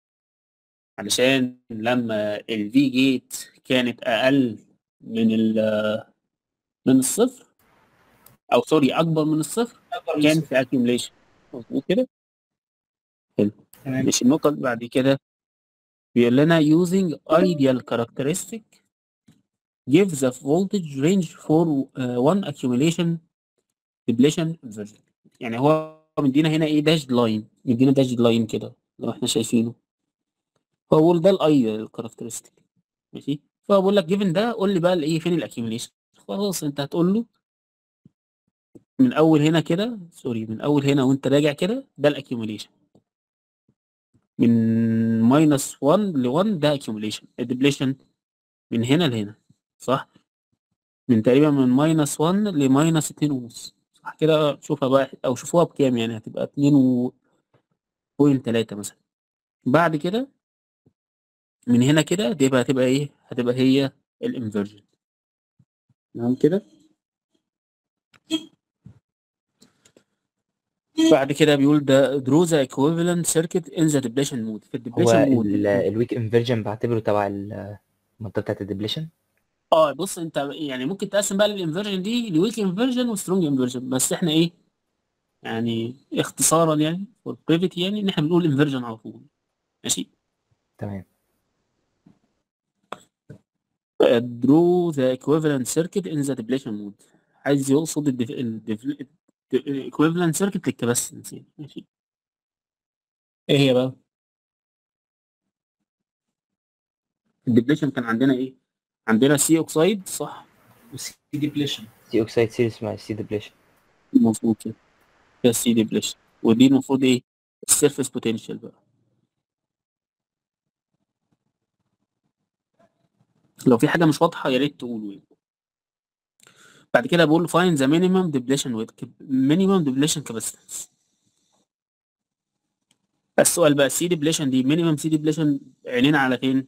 علشان لما الفي جيت كانت اقل من ال من الصفر او سوري اكبر من الصفر أكبر من كان الصفر. في accumulation مظبوط كده حلو تمام مش النقطة اللي بعد كده بيقول لنا using ideal characteristic give the voltage range for uh, one accumulation depletion inversion يعني هو مدينا هنا ايه داش لاين مدينا داش لاين كده لو احنا شايفينه هو بيقول ده الايديال كاركترستيك ماشي فهو بيقول لك جيفن ده قول لي بقى الايه فين الاكيوميليشن خلاص انت هتقول له من اول هنا كده سوري من اول هنا وانت راجع كده ده الاكيوميليشن من ماينس 1 ل 1 ده اكيوميليشن الدبليشن من هنا لهنا صح من تقريبا من ماينس 1 لماينس 2 ونص صح كده شوفها بقى او شوفوها بكام يعني هتبقى 2 و بوينت 3 مثلا بعد كده من هنا كده دي بقى هتبقى ايه هتبقى هي الانفرجن تمام كده بعد كده بيقول ده draw the equivalent circuit in the depletion mode في هو الدبليشن مود الويك انفيرجن بعتبره تبع ال المنطقه بتاعت الديبليشن اه بص انت يعني ممكن تقسم بقى الانفرجن دي لويك انفرجن وسترونج انفرجن بس احنا ايه يعني اختصارا يعني فور بريفت يعني ان احنا بنقول انفرجن على طول ماشي تمام draw the equivalent circuit in the depletion mode عايز يقصد ال ال equivalent circuit للكباسيتنس يعني ماشي ايه هي بقى؟ الدبليشن كان عندنا ايه؟ عندنا سي اوكسايد صح؟ وسي ديبليشن سي اوكسايد سيريس اسمها سي ديبليشن المفروض كده ده سي ديبليشن ودي المفروض ايه؟ السيرفيس بوتنشال بقى لو في حاجه مش واضحه يا ريت تقولوا يعني. بعد كده بقول find the minimum depletion with minimum depletion capacitance السؤال بقى سي ديبليشن دي minimum سي ديبليشن عينينا على فين؟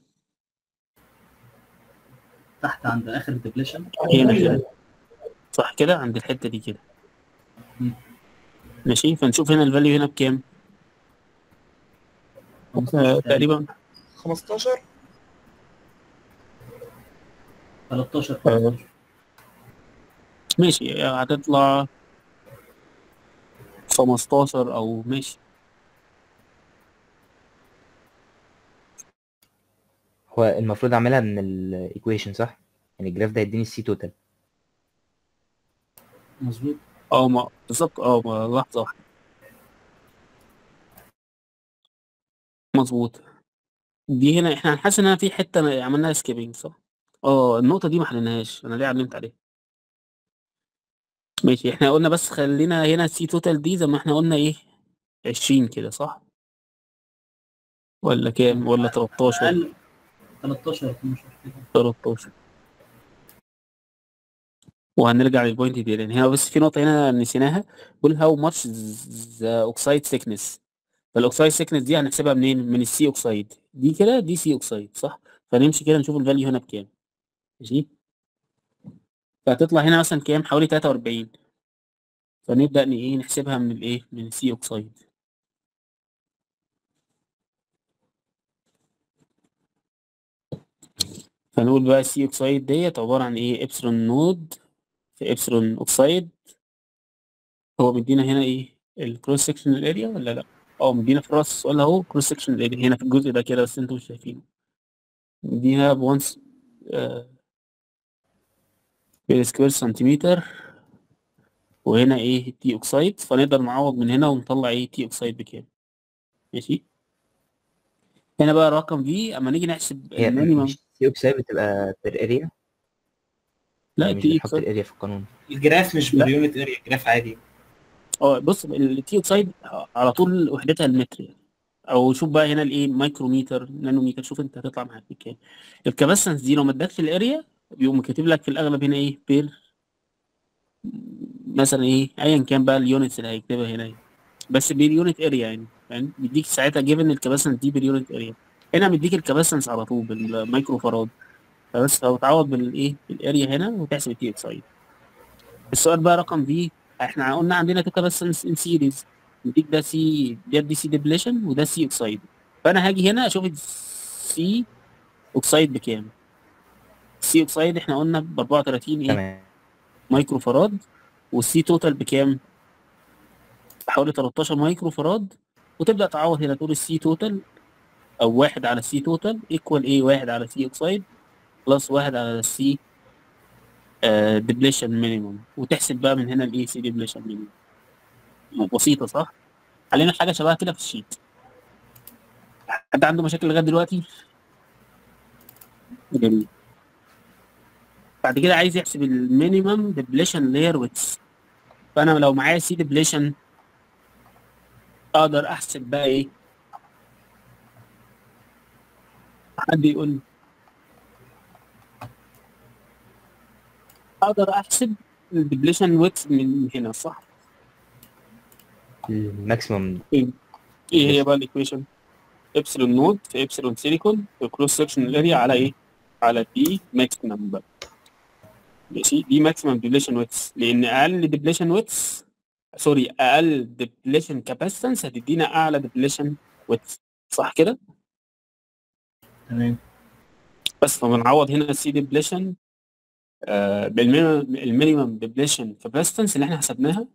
تحت عند اخر الديبليشن هنا كده صح كده عند الحته دي كده مم. ماشي فنشوف هنا الفاليو هنا بكام؟ آه، تقريبا 15 13 آه. ماشي هتطلع 15 او ماشي هو المفروض اعملها من الايكويشن صح يعني الجراف ده يديني السي توتال مظبوط اه ما بالظبط اه ما لحظة واحدة مظبوط دي هنا احنا هنحس ان انا في حتة عملناها سكيبنج صح؟ اه النقطة دي ما حليناهاش انا ليه علمت عليها ماشي احنا قلنا بس خلينا هنا السي توتال دي زي ما احنا قلنا ايه 20 كده صح؟ ولا كام؟ ولا 13 اقل 13 12 كده 13 وهنرجع للبوينت دي لان هنا بس في نقطة هنا نسيناها بقول هاو ماتش ذا اوكسايد سيكنس فالاوكسايد سيكنس دي هنحسبها منين؟ من السي اوكسايد دي كده دي سي اوكسايد صح؟ فنمشي كده نشوف الفاليو هنا بكام ماشي؟ فهتطلع هنا مثلا كام؟ حوالي 43 فنبدأ ن- ايه نحسبها من الايه؟ من السي اوكسايد فنقول بقى السي اوكسايد ديت عبارة عن ايه؟ ابسلون نود في ابسلون اوكسايد هو مدينا هنا ايه؟ الكروس سكشن اريا ولا لا؟ اه مدينا في الراس السؤال اهو كروس سكشن اريا هنا في الجزء ده كده بس انتوا مش شايفينه مدينا بونس بير سكوير سنتيمتر وهنا ايه تي اوكسايد فنقدر نعوض من هنا ونطلع ايه تي اوكسايد بكام ماشي هنا بقى الرقم في اما نيجي نحسب هي المينيمم مش سي اوكسايد بتبقى بير اريا لا مش تي بنحط اوكسايد الاريا في القانون الجراف مش لا. باليونت اريا جراف عادي اه بص التي اوكسايد على طول وحدتها المتر يعني او شوف بقى هنا الايه مايكروميتر نانوميتر شوف انت هتطلع معاك بكام الكباسنس دي لو ما ادكش الاريا بيقوم كاتب لك في الاغلب هنا ايه بير مثلا ايه ايا كان بقى اليونتس اللي هيكتبها هنا إيه. بس باليونت اريا يعني فاهم بيديك ساعتها جيفن الكباسنس دي باليونت اريا هنا مديك الكباسنس على طول بالمايكرو فراد فبس لو تعوض بالايه بالاريا هنا وتحسب التي اوكسايد السؤال بقى رقم في احنا قلنا عندنا تو كباسنس ان سيريز مديك ده سي ده دي سي ديبليشن وده سي اوكسايد فانا هاجي هنا اشوف السي اوكسايد بكام السي اوكسايد احنا قلنا ب 34 ايه تمام مايكرو فراد والسي توتال بكام حوالي 13 مايكرو فراد وتبدا تعوض هنا تقول السي توتال او واحد على السي توتال ايكوال ايه واحد على سي اوكسايد بلس واحد على السي ديبليشن مينيموم وتحسب بقى من هنا الاي سي ديبليشن مينيموم بسيطه صح علينا حاجه شبه كده في الشيت حد عنده مشاكل لغايه دلوقتي جميل بعد كده عايز يحسب المينيمم ديبليشن لاير ويتس فانا لو معايا سي ديبليشن اقدر احسب بقى ايه حد يقول لي اقدر احسب الديبليشن ويتس من هنا صح الماكسيمم ايه ايه هي بقى الايكويشن ابسلون نود في ابسلون سيليكون في كروس سكشن اريا على ايه على دي ماكسيمم بقى ماشي دي ماكسيمم ديبليشن ويتس لان اقل ديبليشن ويتس سوري اقل ديبليشن كاباسيتنس هتدينا اعلى ديبليشن ويتس صح كده تمام بس فبنعوض هنا السي ديبليشن بالمينيمم ديبليشن كاباسيتنس اللي احنا حسبناها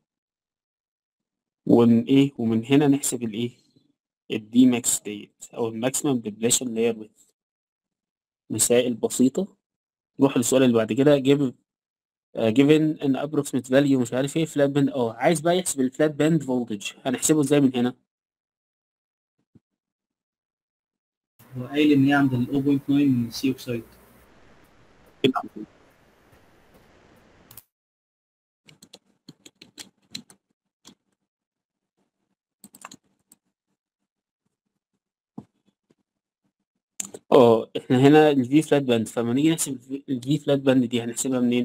ومن ايه ومن هنا نحسب الايه الدي ماكس ديت او الماكسيمم ديبليشن لاير ويدث مسائل بسيطة نروح للسؤال اللي بعد كده give uh, given an approximate value مش عارف ايه flat band اه عايز بقى يحسب الفلات باند فولتج هنحسبه ازاي من هنا هو قايل ان هي عند ال 0.9 من السي اوكسايد اه احنا هنا الفي فلات باند فلما نيجي نحسب الفي فلات باند دي هنحسبها منين؟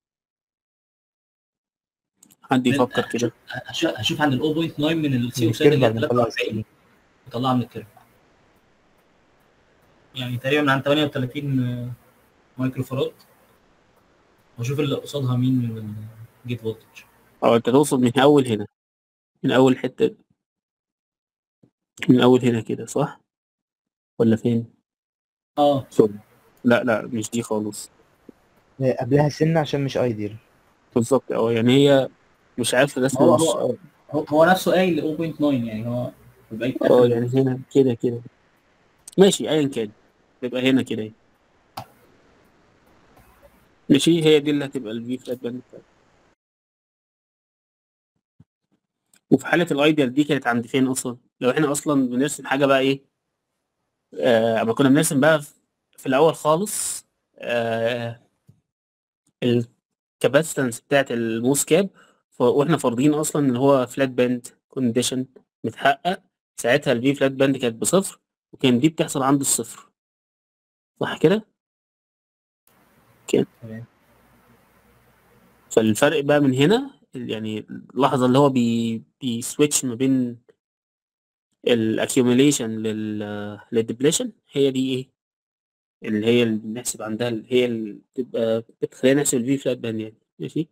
حد يفكر كده هشوف هشوف عند ال 0.9 من السي من اوكسايد الكيرف اللي هي بعد ما نطلع 43 السي نطلعها من الكيرف يعني تقريبا من عند 38 مايكرو فاراد واشوف اللي قصادها مين من الجيت فولتج اه انت تقصد من اول هنا من اول حتة من اول هنا كده صح؟ ولا فين؟ اه سوري لا لا مش دي خالص قبلها سنة عشان مش ايديال بالظبط اه يعني هي مش عارف الرسم هو مش هو هو, هو نفسه قايل 0.9 يعني هو يبقى يتقفل اه يعني هنا كده كده ماشي ايا كان تبقى هنا كده ماشي هي دي اللي هتبقى الفي فلات باند بتاعتك وفي حالة الايديال دي كانت عند فين اصلا؟ لو احنا اصلا بنرسم حاجة بقى ايه؟ آه اما كنا بنرسم بقى في- في الاول خالص آه الكاباسيتنس بتاعت الموس كاب ف- واحنا فارضين اصلا ان هو فلات باند كونديشن متحقق ساعتها الفي فلات باند كانت بصفر وكان دي بتحصل عند الصفر صح كده؟ كان تمام. فالفرق بقى من هنا يعني اللحظة اللي هو بي بيسويتش ما بين الاكيوميليشن لل للديبليشن هي دي ايه؟ اللي هي اللي بنحسب عندها اللي هي اللي بتبقى بتخلينا نحسب الفي فلات باند يعني ماشي؟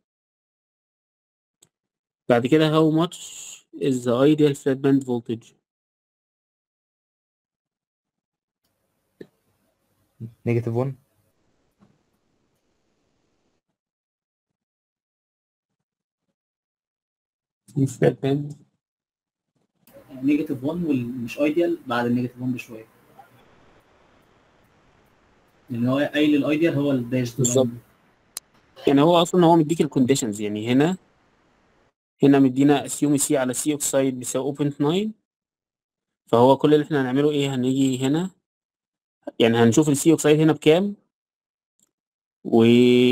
بعد كده how much is the ideal flat band voltage نيجاتيف 1 في flat band نيجاتيف 1 والمش ايديال بعد النيجاتيف 1 بشويه لان هو قايل الايديال هو الداش بالظبط. يعني هو اصلا هو مديك الكونديشنز يعني هنا هنا مدينا اسيوم سي على سي اوكسايد بيساوي 0.9 فهو كل اللي احنا هنعمله ايه هنيجي هنا يعني هنشوف السي اوكسايد هنا بكام و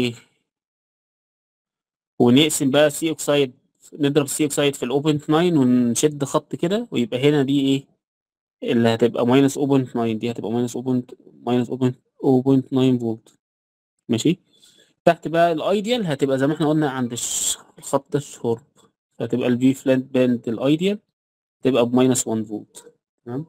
ونقسم بقى السي اوكسايد نضرب السي اوكسايد في ال 0.9 ونشد خط كده ويبقى هنا دي ايه اللي هتبقى ماينس 0.9 دي هتبقى ماينس 0.9 فولت ماشي تحت بقى الايديال هتبقى زي ما احنا قلنا عند الش- خط الشرب هتبقى الفي فلات باند الايديال تبقى بماينس 1 فولت تمام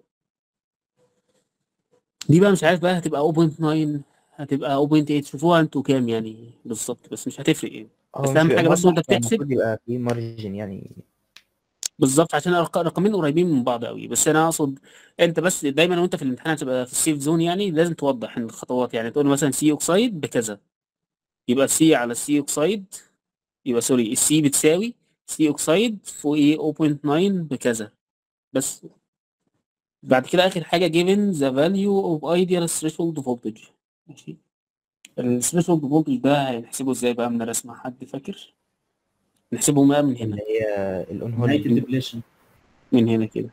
دي بقى مش عارف بقى هتبقى 0.9 هتبقى 0.8 شوفوها انتوا كام يعني بالظبط بس مش هتفرق يعني بس هو اهم مش حاجه بس وانت المفروض بتحسب يبقى في مارجن يعني بالظبط عشان الأرق- الرقمين قريبين من بعض قوي بس انا اقصد انت بس دايما وانت في الامتحان هتبقى في السيف زون يعني لازم توضح الخطوات يعني تقول مثلا سي اوكسايد بكذا يبقى سي على سي اوكسايد يبقى سوري السي بتساوي سي اوكسايد فوق ايه 0.9 بكذا بس بعد كده اخر حاجه given the value of ideal threshold voltage ماشي الثريشولد voltage ده هنحسبه ازاي بقى من الرسمه حد فاكر نحسبه بقى من هنا اللي هي الاون هول نهايه الديبليشن من هنا كده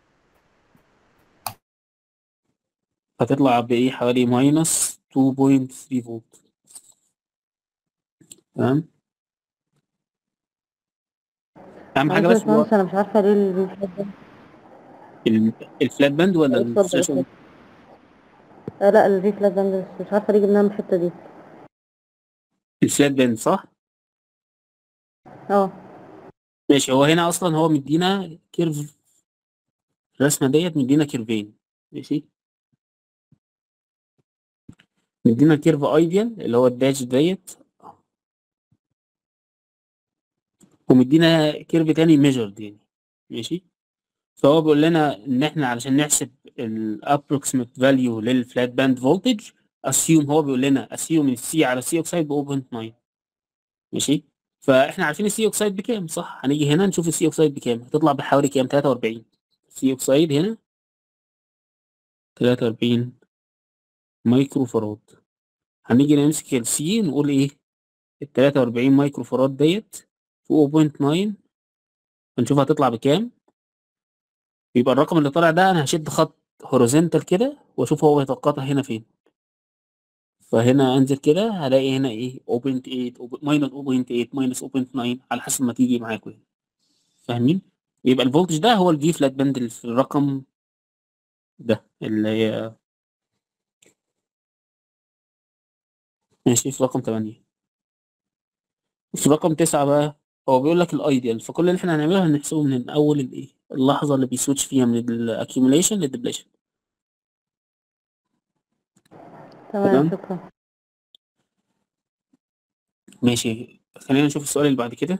هتطلع بإيه حوالي ماينس 2.3 فولت تمام أهم حاجة معلش بس يا هو باشمهندس انا مش عارفه ليه الفي فلات ده ال- الفلات باند ولا اتفضل الثريشولد آه لا الفي فلات ده مش- مش عارفه ليه جبناها من الحته دي الفلات باند صح؟ اه ماشي هو هنا أصلا هو مدينا كيرف الرسمة ديت مدينا كيرفين ماشي مدينا كيرف ايديال اللي هو الداش ديت ومدينا كيرف تاني ميجرد يعني ماشي فهو بيقول لنا ان احنا علشان نحسب الابروكسيمت فاليو للفلات باند فولتج اسيوم هو بيقول لنا اسيوم السي على السي اوكسايد ب 0.9 ماشي فاحنا عارفين السي اوكسايد بكام صح هنيجي هنا نشوف السي اوكسايد بكام هتطلع بحوالي كام 43 السي اوكسايد هنا 43 مايكرو فراد هنيجي نمسك السي نقول ايه ال 43 مايكرو فراد ديت في 0.9 هنشوف هتطلع بكام يبقى الرقم اللي طالع ده انا هشد خط هوريزونتال كده واشوف هو هيتقاطع هنا فين فهنا انزل كده هلاقي هنا ايه 0.8 ماينس 0.8 ماينس 0.9 على حسب ما تيجي معاكم يعني. فاهمين يبقى الفولتج ده هو الفي فلات باند اللي في الرقم ده اللي هي ماشي في رقم 8 في رقم 9 بقى هو بيقول لك الايديال فكل اللي احنا هنعمله هنحسبه من اول الايه اللحظه اللي بيسويتش فيها من الاكيوميليشن للديبليشن تمام تمام شكرا ماشي خلينا نشوف السؤال اللي بعد كده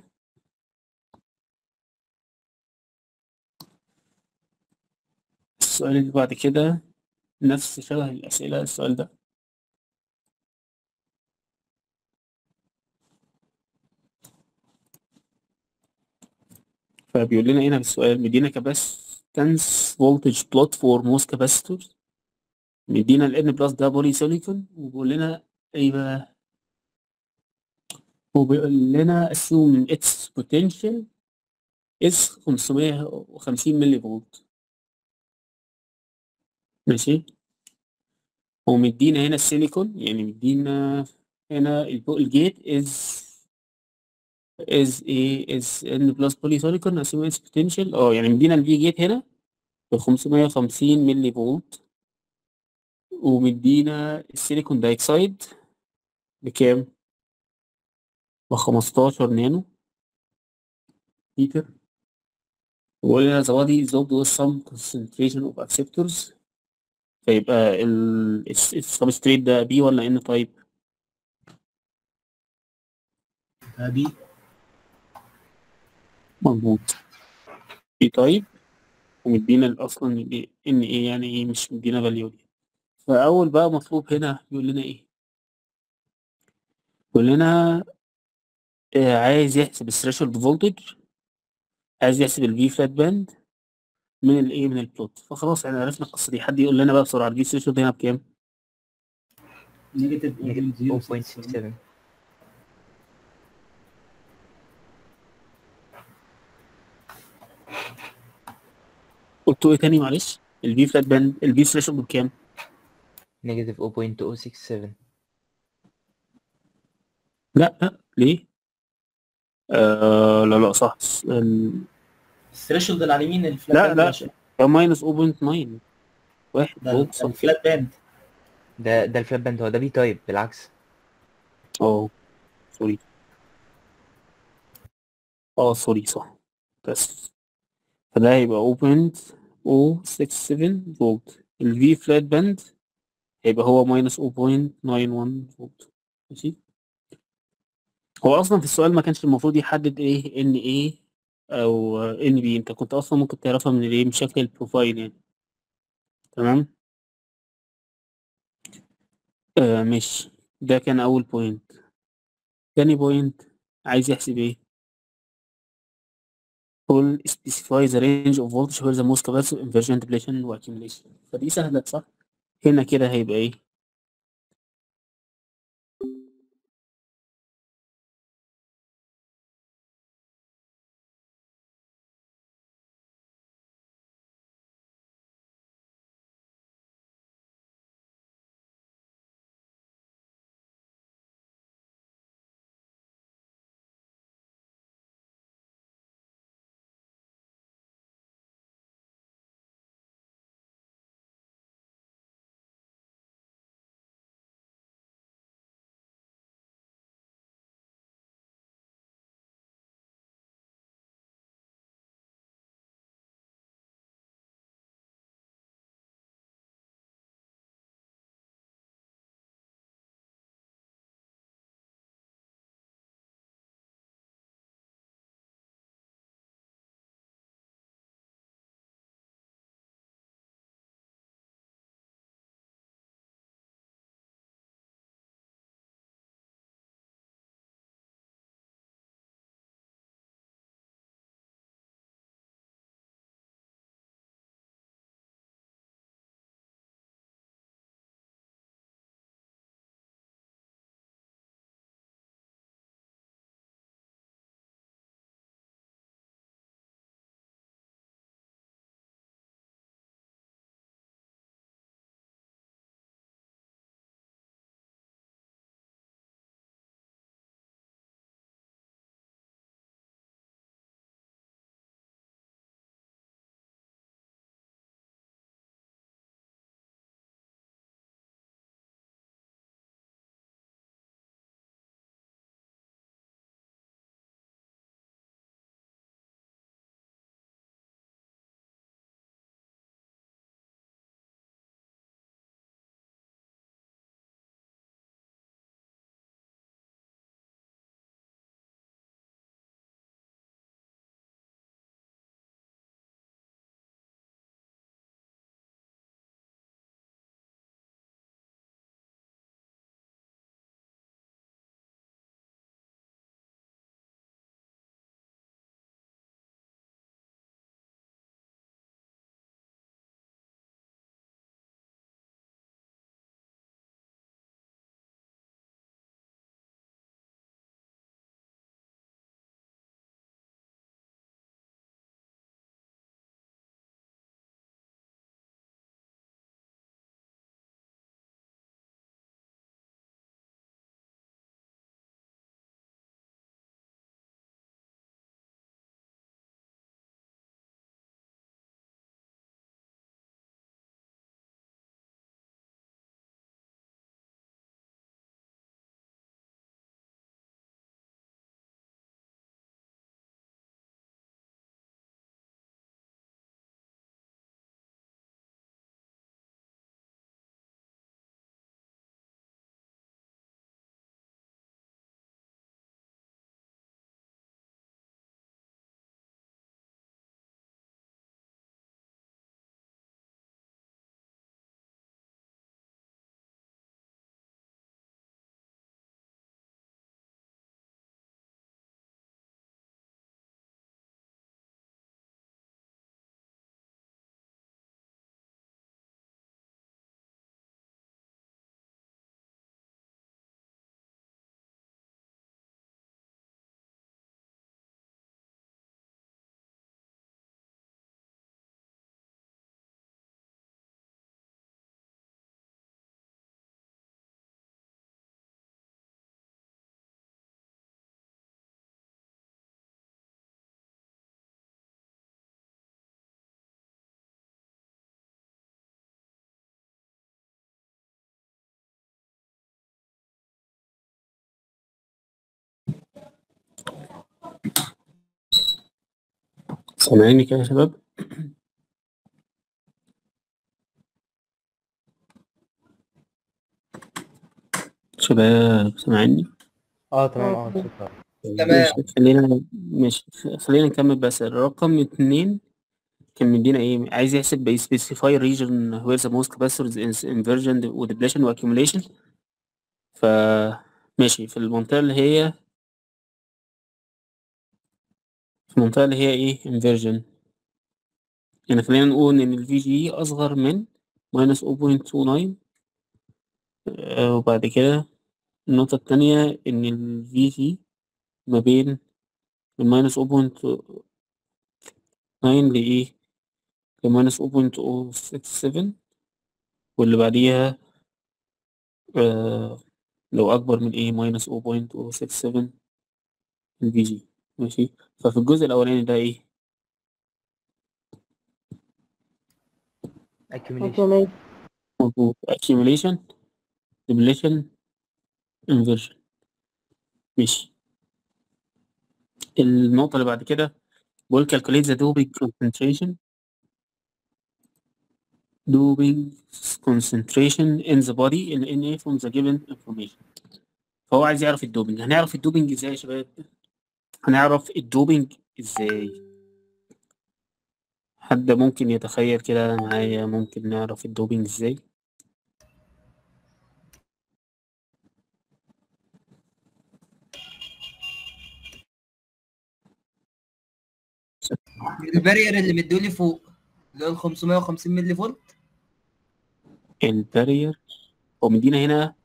السؤال اللي بعد كده نفس شبه الأسئلة السؤال ده فبيقول لنا هنا في السؤال مدينا كاباسيتنس فولتج بلوت فور موس كاباسيتورز مدينا ال N بلس ده بولي سيليكون وبيقول لنا ايه بقى وبيقول لنا assume its potential is 550 ملي فولت ماشي ومدينا هنا السيليكون يعني مدينا هنا البو- الجيت is is a is n plus polysilicon assume its potential اه يعني مدينا الفي جيت هنا ب 550 ملي فولت ومدينا السيليكون دايكسايد بكام؟ ب 15 نانو متر وقول لنا the body is observed with some concentration of acceptors فيبقى ال السبستريت ده بي ولا ان تايب؟ ده بي مظبوط بي تايب ومدينا اصلا ان ايه يعني ايه مش مدينا فاليو دي فاول بقى مطلوب هنا بيقول لنا ايه؟ بيقول لنا آه، عايز يحسب الثريشولد فولتج عايز يحسب الفي فلات باند من الايه من البلوت فخلاص احنا عرفنا القصه دي حد يقول لنا بقى بسرعه الفي ثريشولد هنا بكام؟ نيجاتيف Negative 0.067 0.67 قلتوا ايه تاني معلش؟ الفي فلات باند الفي ثريشولد بكام؟ negative 0.067 لا لا ليه؟ آه لا لا صح ال- الثريشولد اللي على اليمين الفلات لا باند لا عشان- ده ماينس 0.9 واحد ده فولت ده صح الفلات باند ده ده الفلات باند هو ده بي تايب بالعكس اه سوري اه سوري صح بس فده هيبقى 0.067 فولت الفي فلات باند هيبقى هو ماينس 0.91 فولت ماشي هو اصلا في السؤال ما كانش المفروض يحدد ايه ان ايه او ان بي انت كنت اصلا ممكن تعرفها من الايه من شكل البروفايل يعني تمام آه ماشي ده كان اول بوينت تاني بوينت عايز يحسب ايه قول specify the range of voltage where the most capacitive inversion depletion و accumulation فدي سهلة صح هنا كده هيبقى ايه سامعيني كده يا شباب شباب سامعيني اه تمام اه شكرا تمام ماشي خلينا ماشي خلينا نكمل بس الرقم اتنين كان مدينا ايه عايز يحسب ب specify region where the most capacitors is inversion و depletion و accumulation ف ماشي في المنطقة اللي هي في المنطقة اللي هي ايه inversion يعني خلينا نقول ان ال VG اصغر من minus 0.29 آه، وبعد كده النقطة التانية ان ال VG ما بين من minus 0.9 لإيه ل minus 0.067 واللي بعديها آه لو أكبر من إيه minus 0.067 الفي جي ماشي ففي الجزء الأولاني ده إيه accumulation accumulation مظبوط accumulation depletion inversion ماشي النقطة اللي بعد كده بقول calculate the doping concentration doping concentration in the body in NA from the given information فهو عايز يعرف الدوبنج هنعرف الدوبنج ازاي يا شباب هنعرف الدوبنج ازاي حد ممكن يتخيل كده معايا ممكن نعرف الدوبنج ازاي البارير اللي مديولي فوق اللي هو ال 550 ملي فولت البارير هو مدينا هنا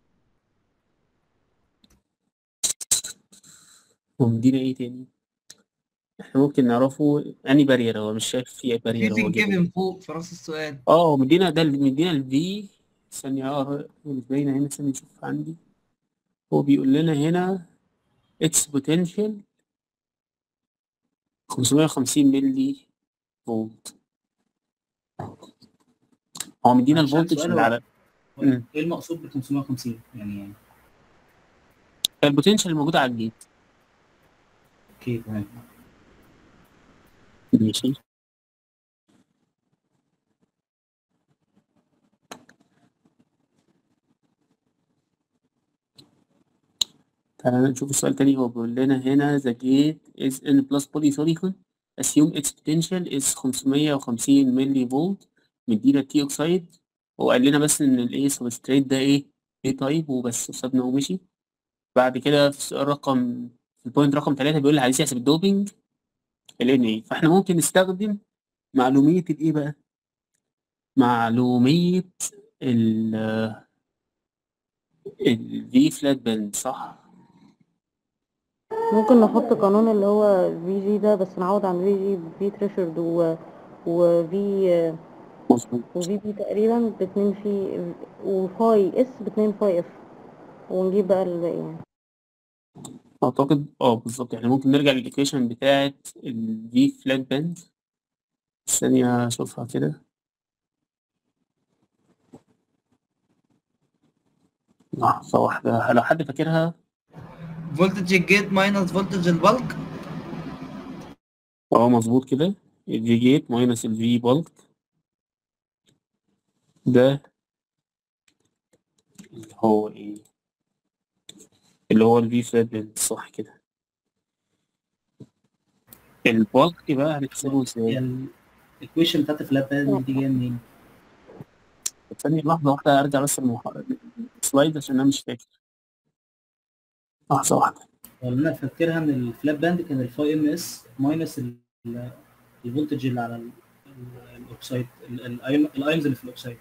هو مدينا ايه تاني احنا ممكن نعرفه اني بارير هو مش شايف في بارير هو فيزنج جايب كيفن فوق في راس السؤال اه هو مدينا ده اللي مدينا الفي ثانية اه مش باينة هنا ثانية نشوف عندي هو بيقول لنا هنا اتس بوتنشال 550 ملي فولت هو مدينا معلش، عندي الفولتج سؤال اللي هو- على هو مم. ايه المقصود ب 550 يعني البوتنشال الموجود على الجيت اوكي تمام ماشي تعالى نشوف السؤال تاني هو بيقول لنا هنا the gate is in plus polysilicon assume its potential is 550 ملي فولت مدينا تي اوكسايد هو قال لنا بس ان الايه سبستريت ده ايه ايه طيب وبس وسابنا ومشي بعد كده في السؤال رقم في البوينت رقم ثلاثة بيقول لي عايز يحسب الدوبينج ال NA فاحنا ممكن نستخدم معلومية الايه بقى معلومية ال ال V flat band صح ممكن نحط قانون اللي هو في جي ده بس نعوض عن في جي في تريشرد و وفي مظبوط وفي بي تقريبا باتنين في وفاي اس باتنين فاي اف ونجيب بقى ال يعني اعتقد اه بالظبط يعني ممكن نرجع للايكويشن بتاعة ال V flat band ثانية اشوفها كده لحظة واحدة لو حد فاكرها فولتج الجيت ماينس فولتج البلك اه مظبوط كده ال V gate minus ال V bulk ده اللي هو ايه اللي هو ال V flat band صح كده البالك بقى هنحسبه ازاي؟ هي الايكويشن بتاعت الفلات باند دي جايه منين؟ ثانية لحظة واحدة أرجع بس المح... السلايد عشان أنا مش فاكر لحظة واحدة هو اللي انا فاكرها ان الفلات باند كان الفاي ام اس ماينس ال- ال- الفولتج اللي على ال- ال- الاوكسايد ال- الأيون- الايونز اللي في الاوكسايد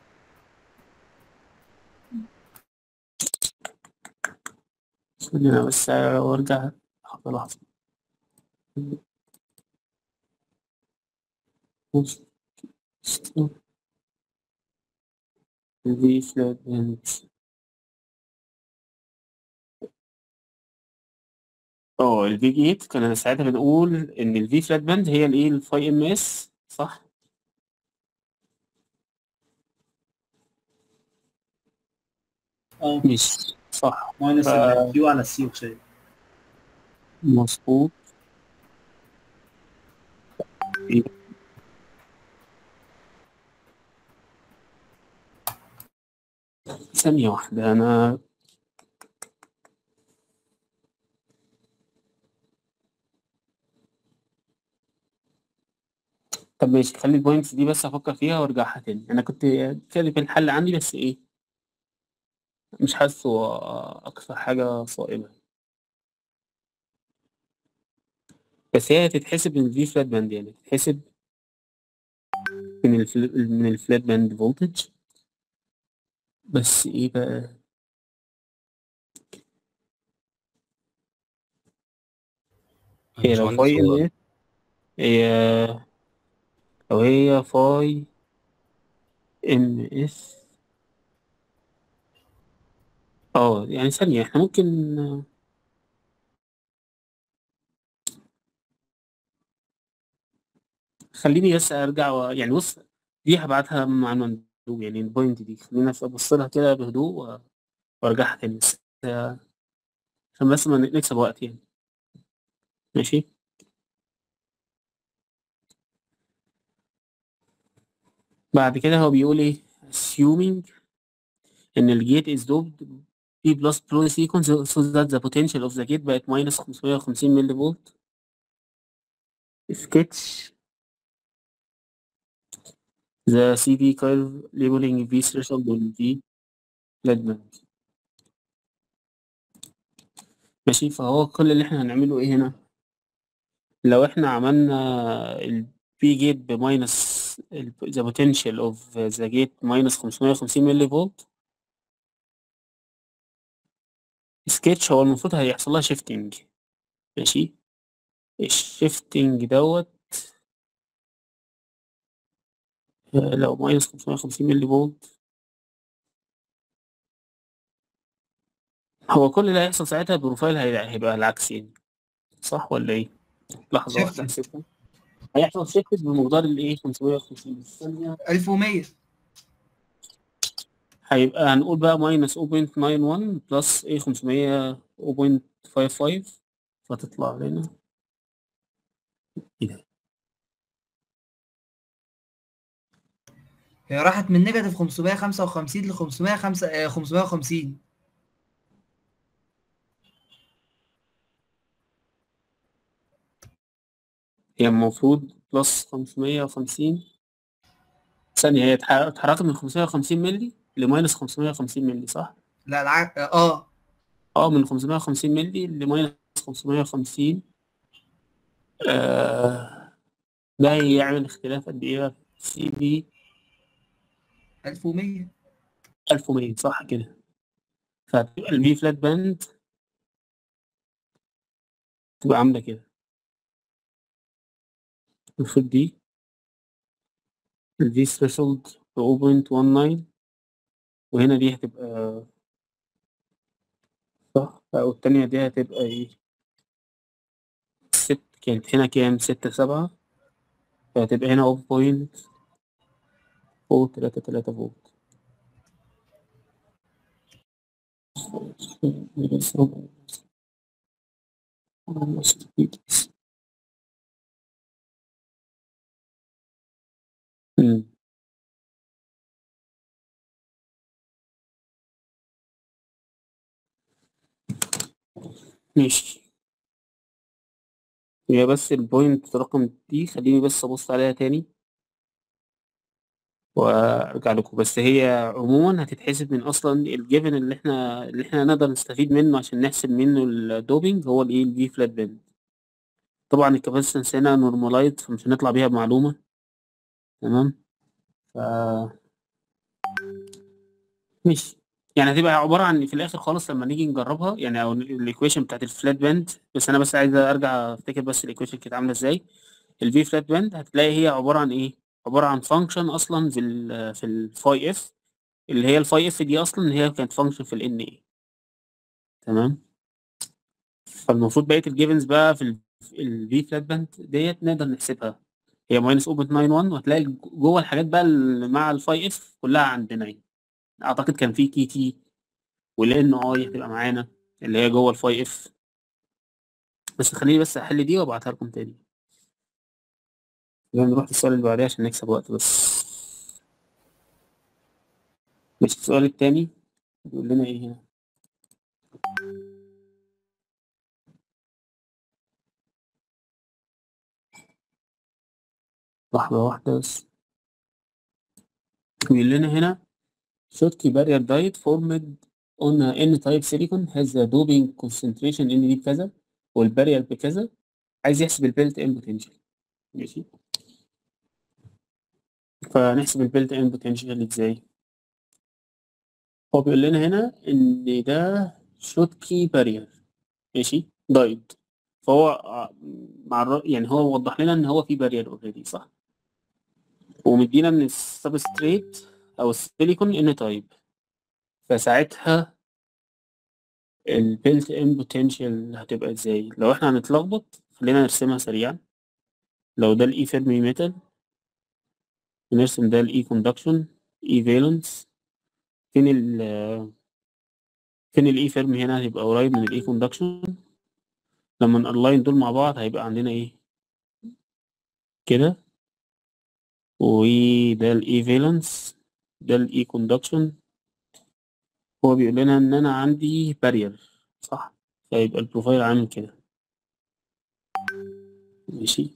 ثانية بس وأرجع لحظة لحظة بص في فلات باند اه الفي جيت كنا ساعتها بنقول ان الفي فلات باند هي الايه الفاي ام اس صح اه مش صح ماينس ف- الكيو على السي اوكسايد مظبوط ثانية واحدة أنا طب ماشي خلي البوينتس دي بس أفكر فيها وأرجعها تاني أنا كنت كاتب الحل عندي بس إيه مش حاسه أكثر حاجة صائبة بس هي هتتحسب من الفي فلات باند يعني تتحسب من الفل... من الفلات باند فولتج بس ايه بقى هي لو باشمهندس فاي هو ان هي لو هي فاي ام اس اه يعني ثانية احنا ممكن خليني بس ارجع و... يعني بص دي هبعتها مع المندوب يعني البوينت دي خلينا ابص لها كده بهدوء و- وارجعها تاني بس آه، عشان بس ما نكسب وقت يعني ماشي بعد كده هو بيقول ايه assuming ان الجيت is doped P plus polysilicon so so that the potential of the gate بقت minus 550 ملي فولت sketch the CV curve labeling V threshold وال V flat band ماشي فهو كل اللي احنا هنعمله ايه هنا لو احنا عملنا ال P gate بماينس ال- the potential of the gate minus 550 ملي فولت سكتش هو المفروض هيحصل لها شيفتنج ماشي الشيفتنج دوت آه، لو ماينس 550 ملي فولت هو كل اللي هيحصل ساعتها البروفايل هي- هيبقى العكس يعني صح ولا ايه؟ لحظة واحدة Shifted. احسبها هيحصل شيفت بمقدار الايه 550 الثانية 1100 هيبقى هنقول بقى ماينس 0.91 بلس ايه 500 0.55 فتطلع لنا ايه ده؟ هي راحت من نيجاتيف 555 ل 505 آه، 550 هي المفروض بلس 550 ثانية هي اتح- اتحركت من 550 مللي لماينس 550 مللي صح؟ لا العكس اه اه من 550 مللي لماينس 550 آه ده يعمل اختلاف قد ايه بقى في سي بي 1100 1100 صح كده فتبقى البي فلات باند تبقى عاملة كده المفروض دي الفي ثريشولد 0.19 وهنا دي هتبقى صح والتانية دي هتبقى ايه ست كانت هنا كام ستة سبعة فهتبقى هنا 0.033 فولت مم. ماشي هي بس البوينت رقم دي خليني بس ابص عليها تاني وارجع لكم بس هي عموما هتتحسب من اصلا الجيفن اللي احنا اللي احنا نقدر نستفيد منه عشان نحسب منه الدوبينج هو الايه الفي فلات بند طبعا الكاباسيتنس هنا نورمالايز فمش هنطلع بيها بمعلومه تمام ف ماشي يعني هتبقى عباره عن في الاخر خالص لما نيجي نجربها يعني او الايكويشن بتاعت الفلات باند بس انا بس عايز ارجع افتكر بس الايكويشن كانت عامله ازاي الفي فلات باند هتلاقي هي عباره عن ايه عباره عن فانكشن اصلا في ال في الفاي اف اللي هي الفاي اف دي اصلا هي كانت فانكشن في الان اي تمام فالمفروض بقيه الجيفنز بقى في الفي فلات باند ديت نقدر نحسبها هي ماينس 0.91 وهتلاقي جوه الحاجات بقى اللي مع الفاي اف كلها عندنا يعني اعتقد كان في كي تي والان اي هتبقى معانا اللي هي جوه الفاي اف بس خليني بس احل دي وابعتها لكم تاني خلينا نروح للسؤال اللي بعديه عشان نكسب وقت بس ماشي السؤال التاني بيقول لنا ايه هنا لحظة واحدة بس بيقول لنا هنا Schottky barrier diet formed on a N-type silicon has a doping concentration N دي بكذا والبارير بكذا عايز يحسب البيلت ان بوتنشال ماشي فنحسب البيلت ان بوتنشال ازاي هو بيقول لنا هنا ان ده شوتكي بارير ماشي دايت فهو ع- مع الر... يعني هو وضح لنا ان هو في بارير اوريدي صح ومدينا ان السبستريت او السيليكون ان تايب فساعتها البيلت ان بوتنشال هتبقى ازاي لو احنا هنتلخبط خلينا نرسمها سريعا لو ده الاي فيرمي ميتال نرسم ده الاي كوندكشن اي فالنس فين ال فين الاي فيرمي هنا هيبقى قريب من الاي كوندكشن لما نألاين دول مع بعض هيبقى عندنا ايه كده وده الاي فالنس ده الاي كوندكشن هو بيقول لنا ان انا عندي بارير صح فيبقى البروفايل عامل كده ماشي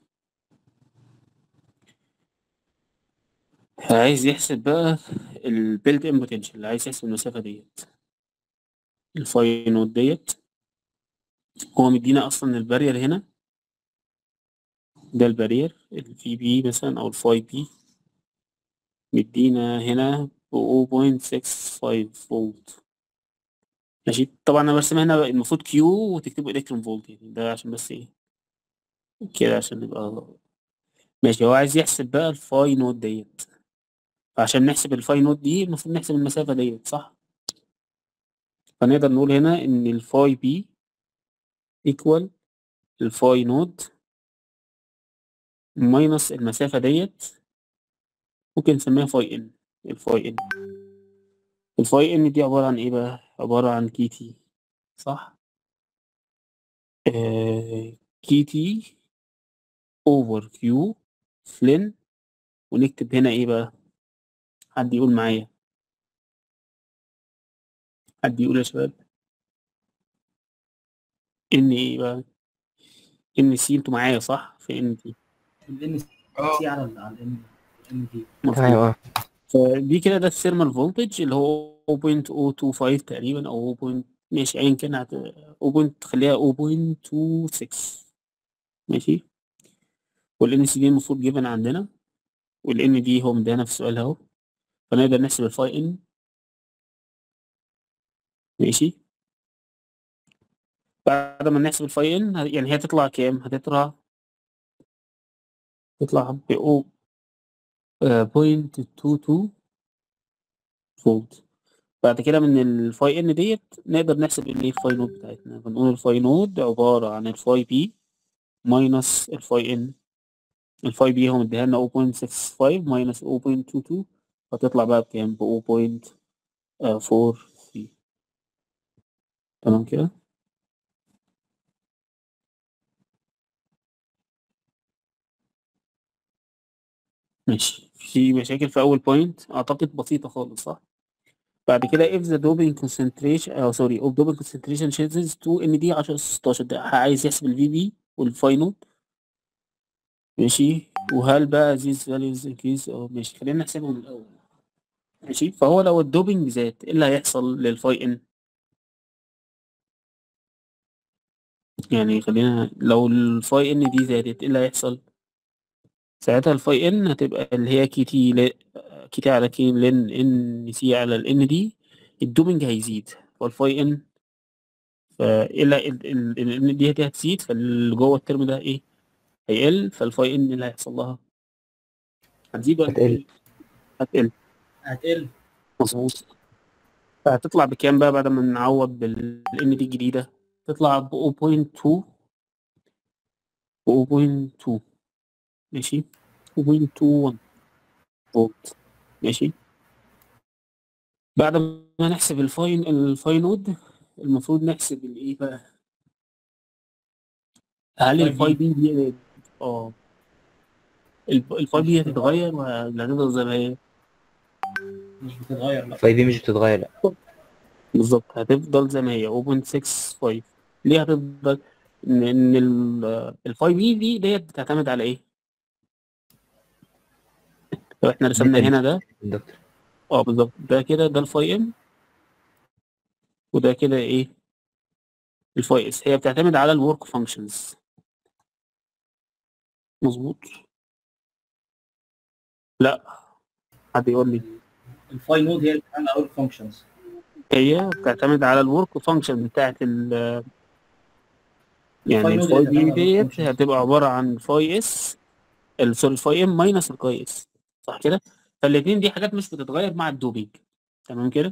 عايز يحسب بقى البيلد ان بوتنشال عايز يحسب المسافة ديت الفاي نوت ديت هو مدينا اصلا البارير هنا ده البارير الفي بي مثلا او الفاي بي مدينا هنا ب 0.65 فولت ماشي طبعا انا برسم هنا المفروض كيو وتكتبوا الكترون فولت يعني ده عشان بس ايه كده عشان نبقى ماشي هو عايز يحسب بقى الفاي نوت ديت فعشان نحسب الفاي نوت دي المفروض نحسب المسافة ديت صح فنقدر نقول هنا ان الفاي بي ايكوال الفاي نوت ماينس المسافة ديت ممكن نسميها فاي ان الفاي ان الفاي ان دي عبارة عن ايه بقى عبارة عن كي تي صح آه كي تي اوفر كيو فلين ونكتب هنا ايه بقى حد يقول معايا حد يقول يا شباب ان ايه بقى ان سي انتوا معايا صح في ان دي الان سي على ال على الان الان دي ايوه فدي كده ده الثيرمال فولتج اللي هو 0.025 تقريبا او 0. ماشي ايا كان هت 0. خليها 0.26 ماشي والان سي دي المفروض جيفن عندنا والان دي هو مدينا في السؤال اهو فنقدر نحسب الفاي ان ماشي بعد ما نحسب الفاي ان يعني هي تطلع كام هتطلع تطلع ب 0.22 فولت بعد كده من الفاي ان ديت نقدر نحسب الايه الفاي نود بتاعتنا بنقول الفاي نود عبارة عن الفاي بي ماينس الفاي ان الفاي بي هو مديها لنا 0.65 ماينس 0.22 فتطلع بقى بكام ب 0.43 تمام كده ماشي في مشاكل في اول بوينت اعتقد بسيطة خالص صح بعد كده if the doping concentration اه سوري of doping concentration changes to ان دي 10 16 ده عايز يحسب الفي بي والفاينل ماشي وهل بقى these values increase اه ماشي خلينا نحسبهم من الاول ماشي فهو لو الدوبينج زاد ايه اللي هيحصل للفاي ان يعني خلينا لو الفاي ان دي زادت ايه اللي هيحصل ساعتها الفاي ان هتبقى اللي هي كي تي ل... كي تي على كي لن ان سي على الان دي الدوبينج هيزيد والفاي ان فإلا الان دي دي هتزيد فاللي جوه الترم ده ايه هيقل فالفاي ان اللي هيحصل لها هتزيد ولا هتقل. هتقل هتقل مظبوط فهتطلع بكام بقى بعد ما نعوض بالان دي الجديدة تطلع ب 0.2 ب 0.2 ماشي 0.21 فولت ماشي بعد ما نحسب الفاين الفاي نود المفروض نحسب الايه بقى هل الفاي الفاي بي. بي دي اه الفاي بي هتتغير ولا هتفضل زي ما هي مش بتتغير لا فاي بي مش بتتغير لا بالظبط هتفضل زي ما هي 0.65 ليه هتفضل ان ان ال- الفاي بي دي ديت بتعتمد على ايه لو احنا رسمنا Metal. هنا ده الدكتور اه بالظبط ده كده ده الفاي ام وده كده ايه الفاي اس هي بتعتمد على الورك فانكشنز مظبوط لا حد يقول لي الفاي نود هي اللي بتعمل اول فانكشنز هي بتعتمد على الورك فانكشن بتاعت ال يعني الفاي نود الفاي هي بي اللي بتعمل ديت functions. هتبقى عبارة عن فاي اس ال- سوري الفاي ام ماينس الكاي اس صح كده فالاتنين دي حاجات مش بتتغير مع الدوبينج تمام كده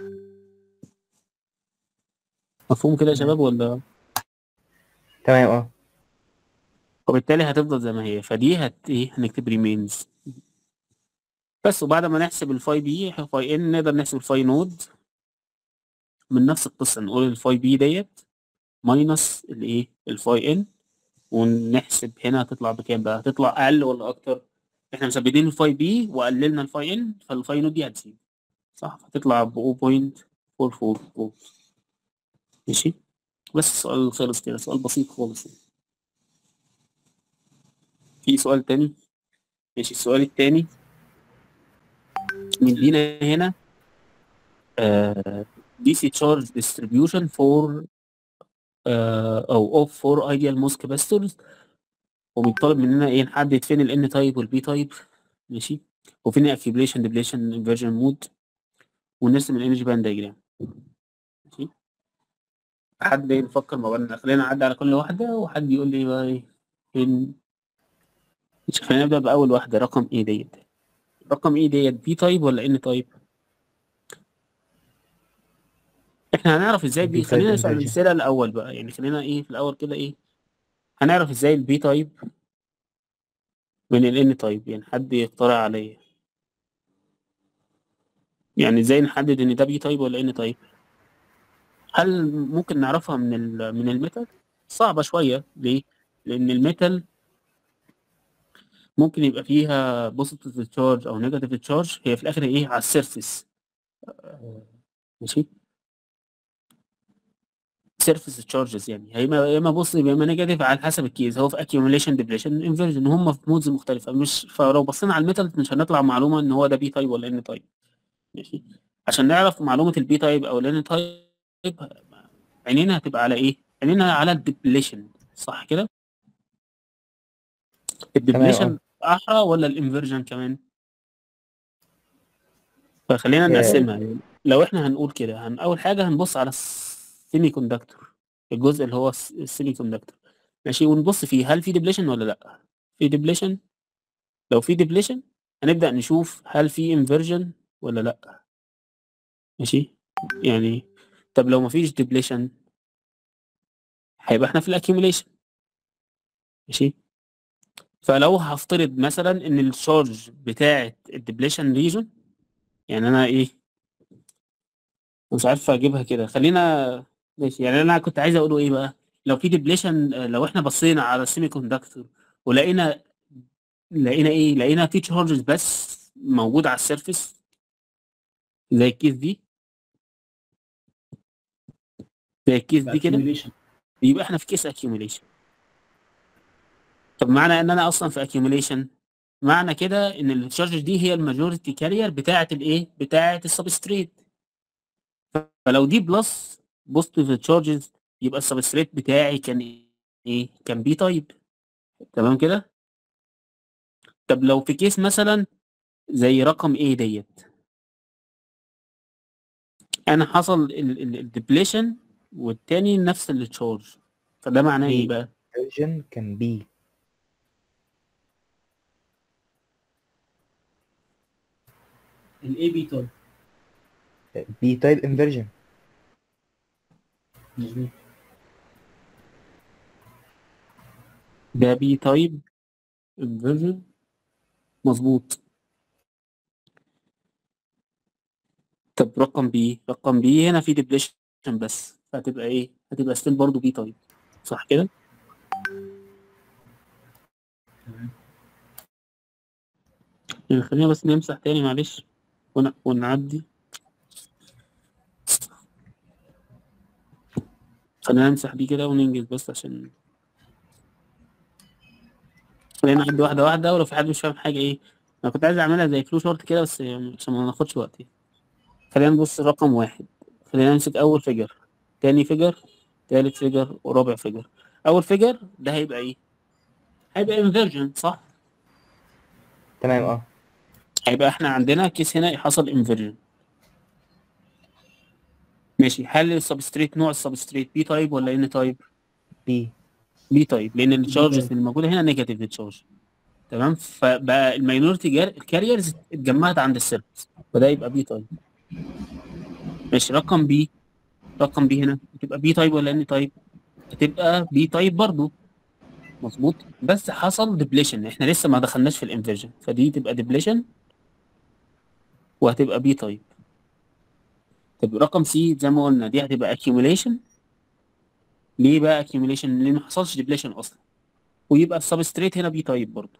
مفهوم كده يا شباب ولا تمام اه وبالتالي هتفضل زي ما هي فدي هت ايه هنكتب ريمينز بس وبعد ما نحسب الفاي بي فاي ان نقدر نحسب الفاي نود من نفس القصه نقول الفاي بي ديت ماينس الايه الفاي ان ونحسب هنا هتطلع بكام بقى هتطلع اقل ولا اكتر احنا مثبتين الفاي بي وقللنا الفاي ان فالفاي نود دي هتزيد صح هتطلع ب 0.44 فولت ماشي بس السؤال خلص كده سؤال بسيط خالص يعني. في سؤال تاني ماشي السؤال التاني مدينا هنا دي سي تشارج ديستريبيوشن فور او اوف فور ايديال موس كاباستورز وبيطلب مننا ايه نحدد فين الان تايب والبي تايب ماشي وفين الاكيوبليشن ديبليشن انفرجن مود ونرسم الانرجي باند دايجرام ماشي حد يفكر ما بالنا خلينا نعدي على كل واحده وحد يقول لي بقى ايه فين مش خلينا نبدا باول واحده رقم ايه ديت رقم ايه ديت بي تايب ولا ان تايب احنا هنعرف ازاي بي B type خلينا نسال inversion. الامثله الاول بقى يعني خلينا ايه في الاول كده ايه هنعرف ازاي البي تايب من الان تايب يعني حد يقترح عليا يعني ازاي نحدد ان ده بي تايب ولا ان تايب هل ممكن نعرفها من ال من الميتال صعبه شويه ليه لان الميتال ممكن يبقى فيها بوزيتيف تشارج او نيجاتيف تشارج هي في الاخر ايه على السيرفيس ماشي سيرفيس تشارجز يعني يا اما يا اما بوزيتيف يا اما نيجاتيف على حسب الكيس هو في اكيوميليشن ديبليشن انفرجن هم في مودز مختلفه مش فلو بصينا على الميتال مش هنطلع معلومه ان هو ده بي تايب ولا ان تايب ماشي عشان نعرف معلومه البي تايب او الان تايب عينينا هتبقى على ايه عينينا على الديبليشن صح كده الديبليشن احرى ولا الانفرجن كمان فخلينا آه. نقسمها لو احنا هنقول كده هن اول حاجه هنبص على السيمي كوندكتور الجزء اللي هو الس- السيمي كوندكتور ماشي ونبص فيه هل في ديبليشن ولا لا في ديبليشن لو في ديبليشن هنبدا نشوف هل في انفرجن ولا لا ماشي يعني طب لو مفيش ديبليشن هيبقى احنا في الاكيوميليشن ماشي فلو هفترض مثلا ان الشارج بتاعه الديبليشن ريجون يعني انا ايه مش عارف اجيبها كده خلينا ماشي يعني انا كنت عايز اقوله ايه بقى لو في ديبليشن لو احنا بصينا على السيمي كوندكتور ولقينا لقينا ايه لقينا في تشارجز بس موجود على السيرفيس زي الكيس دي زي الكيس دي كده accumulation. يبقى احنا في كيس اكيوميليشن طب معنى ان انا اصلا في اكيوميليشن معنى كده ان التشارج دي هي الماجوريتي كارير بتاعه الايه بتاعه السبستريت فلو دي بلس بوزيتيف تشارجز يبقى السبستريت بتاعي كان ايه كان بي تايب تمام كده طب لو في كيس مثلا زي رقم ايه ديت انا حصل الديبليشن والتاني نفس التشارج فده معناه ايه بي. بقى inversion كان بي الاي بي تايب بي تايب انفرجن مظبوط ده بي تايب انفرجن مظبوط طب رقم بي رقم بي هنا في ديبليشن بس هتبقى ايه هتبقى ستيل برضه بي تايب صح كده يعني خلينا بس نمسح تاني معلش ون... ونعدي خلينا نمسح دي كده وننجز بس عشان خلينا نعدي واحدة واحدة ولو في حد مش فاهم حاجة ايه أنا كنت عايز أعملها زي فلو شورت كده بس عشان ما ناخدش وقت يعني. خلينا نبص رقم واحد خلينا نمسك أول فيجر تاني فيجر تالت فيجر ورابع فيجر أول فيجر ده هيبقى ايه؟ هيبقى انفيرجن صح؟ تمام اه هيبقى احنا عندنا كيس هنا حصل انفيرجن ماشي هل السبستريت نوع السبستريت بي تايب ولا ان تايب؟ بي بي تايب لان التشارجز تايب. اللي موجوده هنا نيجاتيف تشارج تمام فبقى الماينورتي كاريرز اتجمعت عند السيرفس فده يبقى بي تايب ماشي رقم بي رقم بي هنا تبقى بي تايب ولا ان تايب؟ هتبقى بي تايب برضو مظبوط بس حصل ديبليشن احنا لسه ما دخلناش في الانفيرجن فدي تبقى ديبليشن وهتبقى بي تايب طب رقم سي زي ما قلنا دي هتبقى accumulation ليه بقى accumulation لان ما حصلش ديبليشن اصلا ويبقى السبستريت هنا بي تايب برضه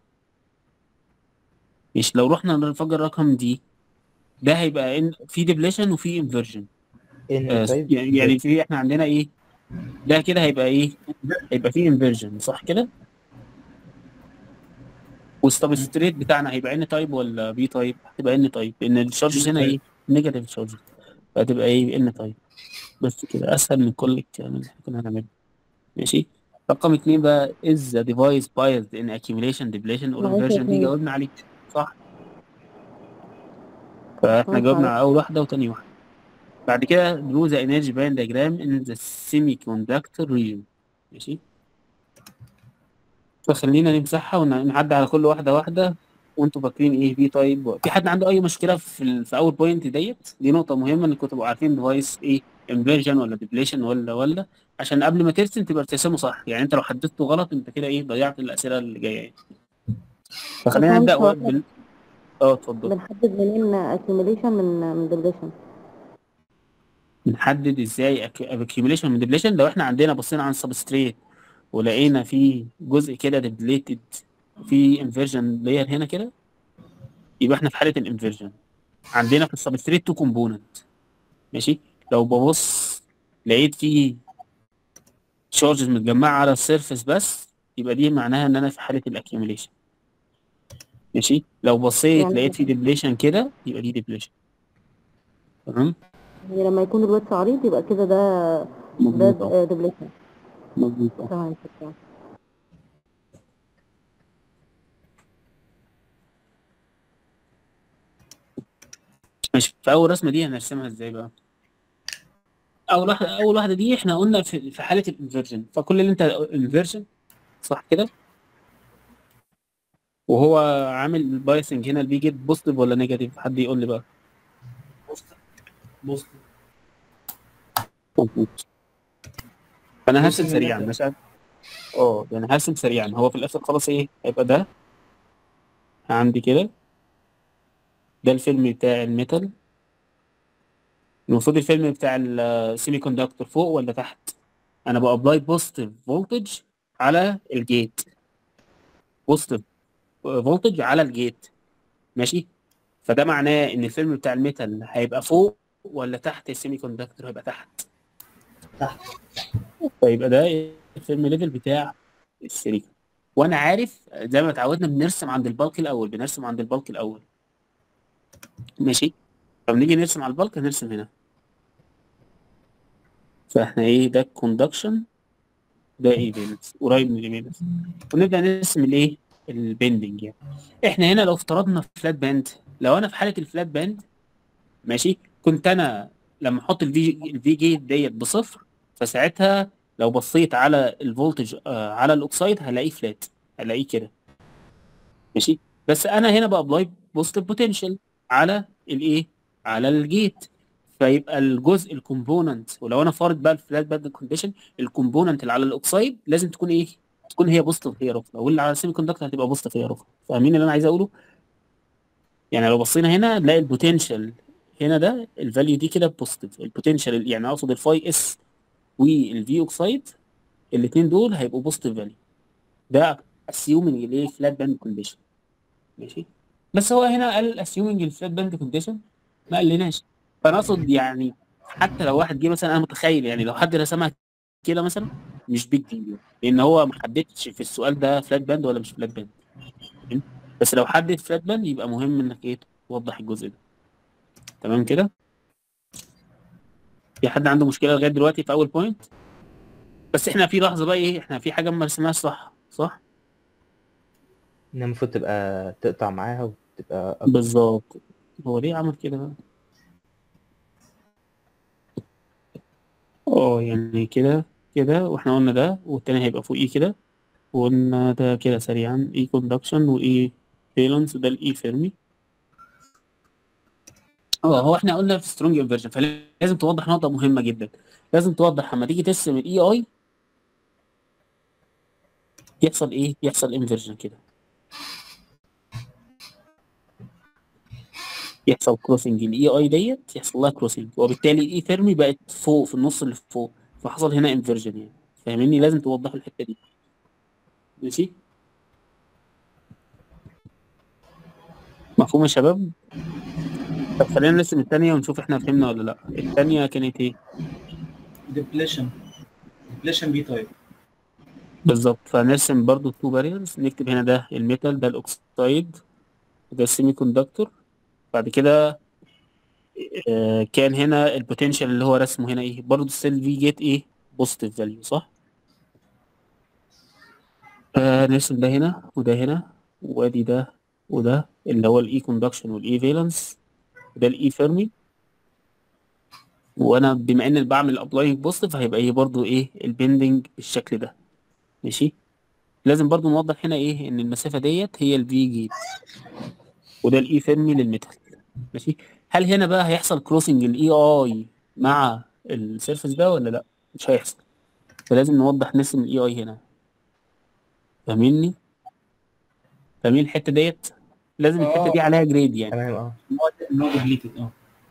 مش لو رحنا نفجر رقم دي ده هيبقى ان في ديبليشن وفي انفيرجن ان آه تايب يعني يعني في احنا عندنا ايه ده كده هيبقى ايه هيبقى فيه انفيرجن صح كده والسبستريت بتاعنا هيبقى ان تايب ولا بي تايب هتبقى ان تايب لان الشارجز هنا ايه نيجاتيف شارجز فهتبقى ايه ان تايب بس كده اسهل من كل الكلام اللي احنا كنا هنعمله ماشي رقم اتنين بقى is the device biased in accumulation depletion or معاك يا inversion دي اتنين. جاوبنا عليه صح فاحنا معاك جاوبنا على- على اول واحده وتاني واحده بعد كده draw the energy band diagram in the semiconductor region ماشي فخلينا نمسحها ونعدي على كل واحده واحده وانتوا فاكرين ايه بي طيب في حد عنده اي مشكله في ال... في اول بوينت ديت دي نقطه مهمه انكم تبقوا عارفين ديفايس ايه انفيرجن ولا ديبليشن ولا ولا عشان قبل ما ترسم تبقى ترسمه صح يعني انت لو حددته غلط انت كده ايه ضيعت الاسئله اللي جايه يعني فخلينا باشمهندس، نبدا هو و- بال... اه اتفضل بنحدد منين accumulation من من depletion نحدد ازاي accumulation من ديبليشن لو احنا عندنا بصينا على السبستريت ولقينا في جزء كده ديبليتد في انفيرجن لاير هنا كده يبقى احنا في حاله الانفيرجن عندنا في السبستريت تو كومبوننت ماشي لو ببص لقيت فيه شارجز متجمعه على السيرفيس بس يبقى دي معناها ان انا في حاله الاكيوميليشن ماشي لو بصيت يعني- لقيت في ديبليشن كده يبقى دي ديبليشن تمام يعني لما يكون الويتس عريض يبقى كده ده ده مظبوط اه depletion مظبوط اه تمام شكرا ماشي في اول رسمه دي هنرسمها ازاي بقى اول واحده اول واحده دي احنا قلنا في في حاله الانفيرجن فكل اللي انت انفيرجن صح كده وهو عامل بايسنج هنا البي جيت بوزيتيف ولا نيجاتيف حد يقول لي بقى بوست مظبوط فانا هرسم Boosting سريعا negative. مش عارف اه يعني هرسم سريعا هو في الاخر خلاص ايه هيبقى ده عندي كده ده الفيلم بتاع الميتال المفروض الفيلم بتاع السيمي كوندكتور فوق ولا تحت انا بابلاي بوزيتيف فولتج على الجيت بوزيتيف فولتج على الجيت ماشي فده معناه ان الفيلم بتاع الميتال هيبقى فوق ولا تحت السيمي كوندكتور هيبقى تحت تحت فيبقى ده الفيلم ليفل بتاع السيليكون وانا عارف زي ما اتعودنا بنرسم عند البلك الاول بنرسم عند البلك الاول ماشي فبنيجي نرسم على البلك هنرسم هنا فاحنا ايه ده كوندكشن ده ايه فيلنس قريب من الفيلنس ونبدا نرسم الايه البندنج يعني احنا هنا لو افترضنا فلات باند لو انا في حاله الفلات باند ماشي كنت انا لما احط الفي الفي جيت ديت بصفر فساعتها لو بصيت على الفولتج آه على الاوكسايد هلاقيه فلات هلاقيه كده ماشي بس انا هنا بابلاي بوزيتيف بوتنشال على الايه على الجيت فيبقى الجزء الكومبوننت ولو انا فارض بقى الفلات باند كونديشن الكومبوننت اللي على الاوكسايد لازم تكون ايه تكون هي بوزيتيف هي رفضه واللي على السيمي كوندكتور هتبقى بوزيتيف هي رفضه فاهمين اللي انا عايز اقوله يعني لو بصينا هنا نلاقي البوتنشال هنا ده الفاليو دي كده بوزيتيف البوتنشال يعني اقصد الفاي اس والفي اوكسايد الاثنين دول هيبقوا بوزيتيف فاليو ده اسيومنج الايه فلات باند كونديشن ماشي بس هو هنا قال assuming الفلات باند كونديشن ما قالناش فانا اقصد يعني حتى لو واحد جه مثلا انا متخيل يعني لو حد رسمها كده مثلا مش بيج ديل لان هو ما حددش في السؤال ده فلات باند ولا مش فلات باند فاهم؟ بس لو حدد فلات باند يبقى مهم انك ايه توضح الجزء ده تمام كده في حد عنده مشكله لغايه دلوقتي في اول بوينت بس احنا في لحظه بقى ايه احنا في حاجه ما رسمناهاش صح صح إن المفروض تبقى تقطع معاها وتبقى أكبر. بالظبط هو ليه عمل كده بقى اه يعني كده كده واحنا قلنا ده والتاني هيبقى فوقيه كده وقلنا ده كده سريعا اي كوندكشن واي فالنس وده الاي فيرمي اه هو احنا قلنا في سترونج انفرجن فلازم توضح نقطة مهمة جدا لازم توضح لما تيجي ترسم الاي اي يحصل ايه؟ يحصل انفرجن كده يحصل كروسنج الاي اي ديت يحصل لها كروسنج وبالتالي الاي فيرمي بقت فوق في النص اللي فوق فحصل هنا انفرجن يعني فاهميني لازم توضحوا الحته دي ماشي مفهوم يا شباب طب خلينا نرسم الثانيه ونشوف احنا فهمنا ولا لا الثانيه كانت ايه ديبليشن ديبليشن بي تايب بالظبط فنرسم برضو التو باريرز نكتب هنا ده الميتال ده الاكسايد وده السيمي كوندكتور بعد كده آه، كان هنا البوتنشال اللي هو رسمه هنا ايه برضه السيل في جيت ايه بوزيتيف فاليو صح آه نرسم ده هنا وده هنا وادي ده وده اللي هو الاي كوندكشن والاي فالنس وده الاي فيرمي وانا بما ان بعمل ابلاينج بوزيتيف هيبقى ايه برضه ايه البندنج بالشكل ده ماشي لازم برضه نوضح هنا ايه ان المسافه ديت هي الفي جيت وده الاي فيرمي للميتال ماشي هل هنا بقى هيحصل كروسنج الاي اي مع السيرفس ده ولا لا مش هيحصل فلازم نوضح نرسم الاي اي هنا فاهميني فاهمين الحته ديت لازم الحته دي عليها جريد يعني تمام اه ان هو ديبليتد اه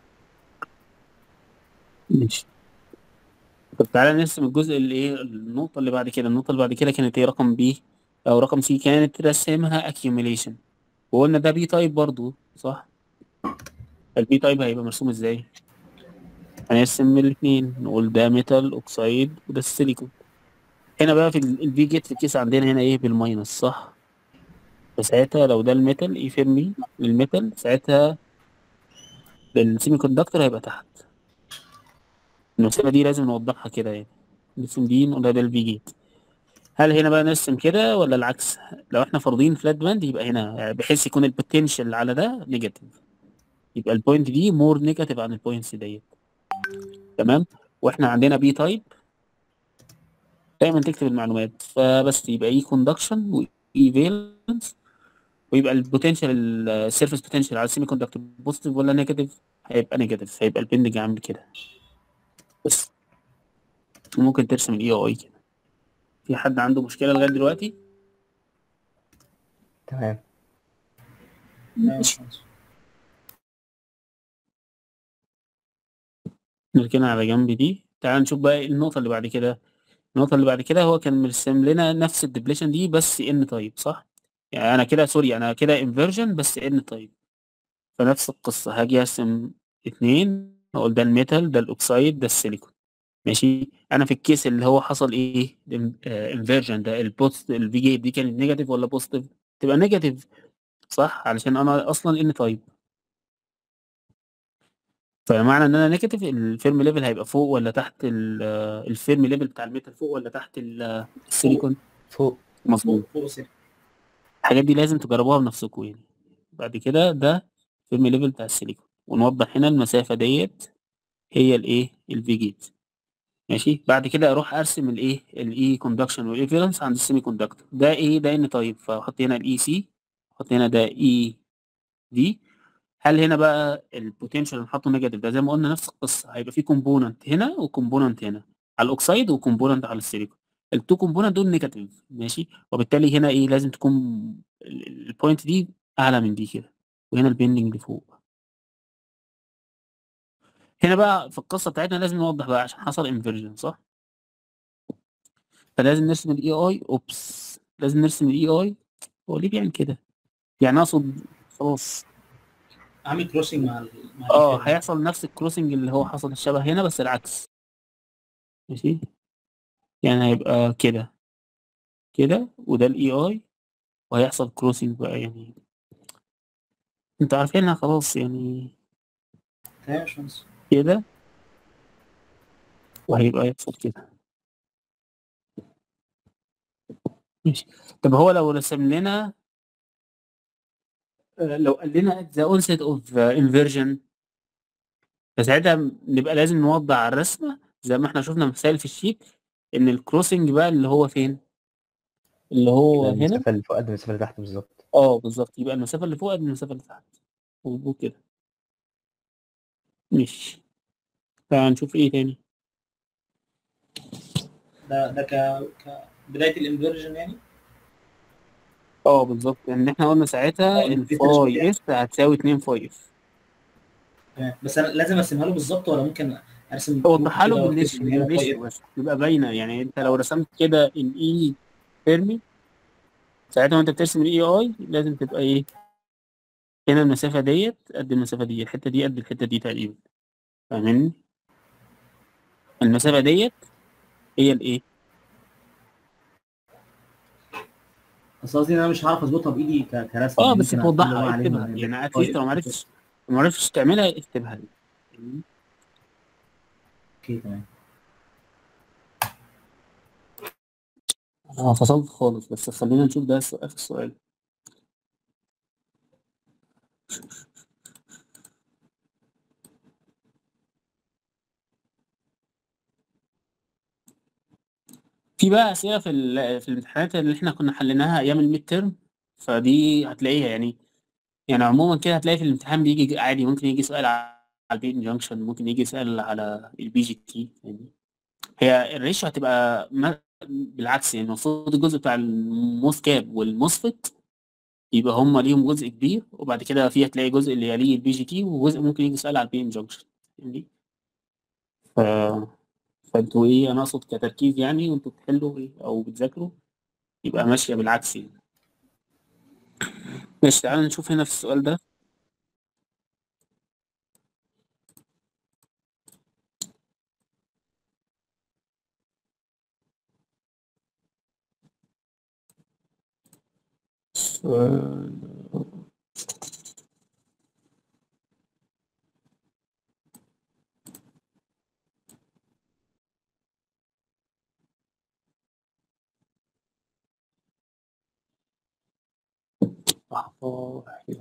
ماشي طب تعالى نرسم الجزء اللي ايه النقطه اللي بعد كده النقطه اللي بعد كده كانت ايه رقم بي او رقم سي كانت رسمها accumulation وقلنا ده بي تايب برضو صح البي تايب هيبقى مرسوم ازاي هنرسم الاثنين نقول ده ميتال اوكسايد وده السيليكون هنا بقى في البي جيت في الكيس عندنا هنا ايه بالماينس صح فساعتها لو ده الميتال اي فيرمي للميتال ساعتها السيمي كوندكتور هيبقى تحت المسافة دي لازم نوضحها كده يعني نرسم دي نقول ده الفي جيت هل هنا بقى نرسم كده ولا العكس لو احنا فارضين فلات باند يبقى هنا يعني بحيث يكون البوتنشال على ده نيجاتيف يبقى البوينت دي مور نيجاتيف عن البوينتس ديت تمام واحنا عندنا بي تايب دايما تكتب المعلومات فبس يبقى اي كوندكشن واي فالنس ويبقى البوتنشال السيرفيس بوتنشال على السيمي كوندكتور بوزيتيف ولا نيجاتيف هيبقى نيجاتيف هيبقى البندنج عامل كده بس ممكن ترسم الاي اي كده في حد عنده مشكله لغايه دلوقتي تمام ماشي نركنها على جنب دي تعال نشوف بقى النقطة اللي بعد كده النقطة اللي بعد كده هو كان مرسم لنا نفس الديبليشن دي بس ان تايب صح؟ يعني انا كده سوري انا كده انفرجن بس ان تايب فنفس القصة هاجي ارسم اتنين اقول ده الميتال ده الاوكسايد ده السيليكون ماشي انا في الكيس اللي هو حصل ايه انفرجن ده البوست الفي جيت دي كانت نيجاتيف ولا بوزيتيف تبقى نيجاتيف صح علشان انا اصلا ان تايب فمعنى ان انا نيجاتيف الفيرم ليفل هيبقى فوق ولا تحت ال- الفيرم ليفل بتاع الميتال فوق ولا تحت ال- السيليكون فوق مظبوط فوق فوق سير الحاجات دي لازم تجربوها بنفسكم يعني بعد كده ده فيرم ليفل بتاع السيليكون ونوضح هنا المسافة ديت هي الايه الفي جيت ماشي بعد كده اروح ارسم الايه الاي كوندكشن والاي فالنس عند السيمي كوندكتور ده ايه ده ان طيب فاحط هنا الاي سي احط هنا ده اي دي هل هنا بقى البوتنشال اللي حاطه نيجاتيف ده زي ما قلنا نفس القصه هيبقى في كومبوننت هنا وكومبوننت هنا على الاوكسايد وكومبوننت على السيليكون التو كومبوننت دول نيجاتيف ماشي وبالتالي هنا ايه لازم تكون البوينت دي اعلى من دي كده وهنا البيندنج لفوق هنا بقى في القصه بتاعتنا لازم نوضح بقى عشان حصل انفرجن صح فلازم نرسم الاي اي اوبس لازم نرسم الاي اي هو ليه بيعمل كده يعني اقصد خلاص اعمل كروسنج مع ال مع اه الفيلم. هيحصل نفس الكروسنج اللي هو حصل الشبه هنا بس العكس ماشي يعني هيبقى كده كده وده الاي اي وهيحصل كروسنج بقى يعني انت عارفينها خلاص يعني تمام يا باشمهندس. كده وهيبقى يحصل كده ماشي طب هو لو رسم لنا آه، لو قال لنا the onset of uh, inversion فساعتها نبقى لازم نوضع على الرسمة زي ما احنا شفنا مثال في الشيت ان الكروسنج بقى اللي هو فين اللي هو هنا المسافه اللي فوق قد المسافه اللي تحت بالظبط اه بالظبط يبقى المسافة اللي فوق قد المسافة اللي تحت مظبوط كده ماشي فهنشوف ايه تاني ده ده ك كبدايه الانفيرجن يعني اه بالظبط لان احنا قلنا ساعتها اه، الفاي اس هتساوي 2 فاي اف تمام بس انا لازم ارسمها له بالظبط ولا ممكن ارسم وضحها له كده بالنسبة واكتب إن هو بالنسبة طيب؟ بس تبقى باينة يعني انت لو رسمت كده الاي فيرمي ساعتها وانت بترسم الاي اي لازم تبقى ايه هنا المسافة ديت قد المسافة دي الحتة دي قد الحتة دي تقريبا فاهمني المسافة ديت هي الايه بس قصدي ان انا مش هعرف اظبطها بايدي ك- كرسم اه يعني بس ممكن أعتمد توضحها عليها اكتبها من- يعني طيب. اتليست لو ما عرفتش لو ما عرفتش تعملها اكتبها لي فاهمني؟ اوكي تمام انا فصلت خالص بس خلينا نشوف ده السؤال اخر سؤال في بقى اسئله في ال- في الامتحانات اللي احنا كنا حليناها ايام الميد تيرم فدي هتلاقيها يعني يعني عموما كده هتلاقي في الامتحان بيجي عادي ممكن يجي سؤال على البي جانكشن ممكن يجي سؤال على البي جي تي يعني هي الريشيو هتبقى ما- بالعكس يعني المفروض الجزء بتاع الموس كاب والموسفيت يبقى هما ليهم جزء كبير وبعد كده فيه هتلاقي جزء اللي يليه البي جي تي وجزء ممكن يجي سؤال على البي ام جانكشن يعني ف فانتوا ايه انا اقصد كتركيز يعني وانتوا بتحلوا ايه او بتذاكروا يبقى ماشيه بالعكس يعني ماشي تعالى نشوف هنا في السؤال ده سؤال أحفظ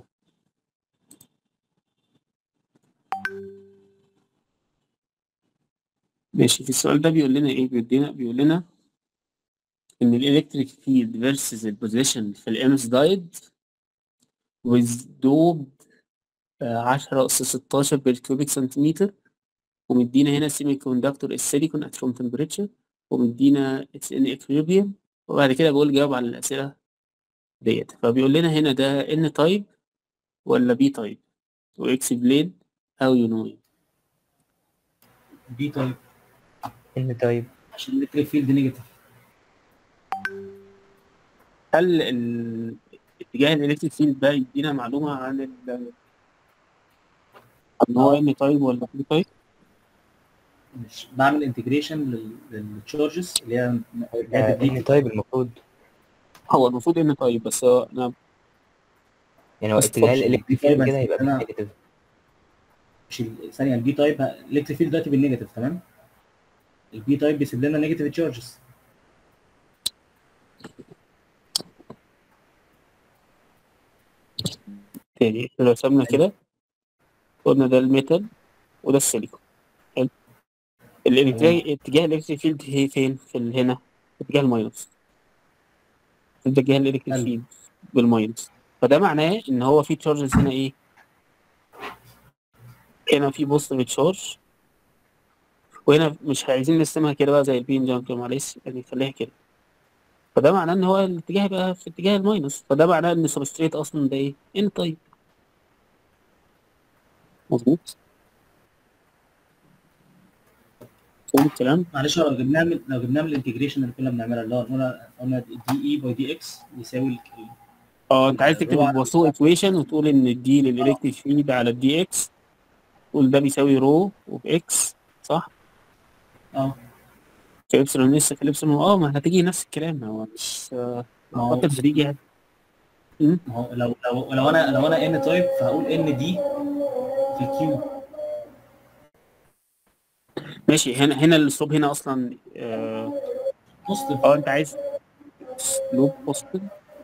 ماشي في السؤال ده بيقول لنا ايه بيدينا بيقول لنا ان الالكتريك فيلد versus البوزيشن في الامس دايد with دوب 10 اس 16 بالكوبيك سنتيمتر ومدينا هنا سيمي كوندكتور السيليكون ات روم تمبريتشر ومدينا اتس ان اكويليبريم وبعد كده بقول جاوب على الاسئله ديت فبيقول لنا هنا ده ان تايب ولا بي تايب واكسبلين هاو يو نو بي تايب ان تايب عشان الالكتريك فيلد نيجاتيف هل ال- اتجاه الالكتريك فيلد ده يدينا معلومه عن ال ان هو ان تايب ولا بي تايب مش بعمل انتجريشن للتشارجز اللي هي ان تايب المفروض هو المفروض ان تايب بس هو انا يعني هو بس اتجاه تفضل. الالكتريك طيب فيلد كده هيبقى أنا- بالنيجاتيف مش ال- ثانيه البي تايب الالكتريك فيلد دلوقتي بالنيجاتيف تمام البي تايب بيسيب لنا نيجاتيف تشارجز تاني لو رسمنا كده قلنا ده الميتال وده السيليكون حلو الاتجاه اتجاه الالكتريك فيلد هي فين في ال- هنا اتجاه الماينس اتجاه الالكتريك حلو. فيلد بالماينس فده معناه ان هو في تشارجز هنا ايه هنا في بوزيتيف تشارج وهنا مش عايزين نرسمها كده بقى زي البين جانك معلش يعني خليها كده فده معناه ان هو الاتجاه يبقى في اتجاه الماينس فده معناه ان السبستريت اصلا ده ايه ان طيب مظبوط فاهم الكلام معلش لو جبناها من لو جبناها من الانتجريشن اللي كنا بنعملها اللي هو قلنا قلنا دي اي باي دي اكس يساوي اه انت عايز تكتب البواسو ايكويشن وتقول ان الدي للالكتريك فيلد على الدي اكس تقول ده بيساوي رو اوف اكس صح؟ اه في ابسلون اس في الابسلون اه ما هتيجي نفس الكلام هو مش آه، ما هو اعتقد هتيجي يعني ما هو لو لو لو انا لو انا ان تايب فهقول ان دي في الكيو ماشي هنا هنا الاسلوب هنا اصلا اه بوزيتيف آه، انت عايز اسلوب بوزيتيف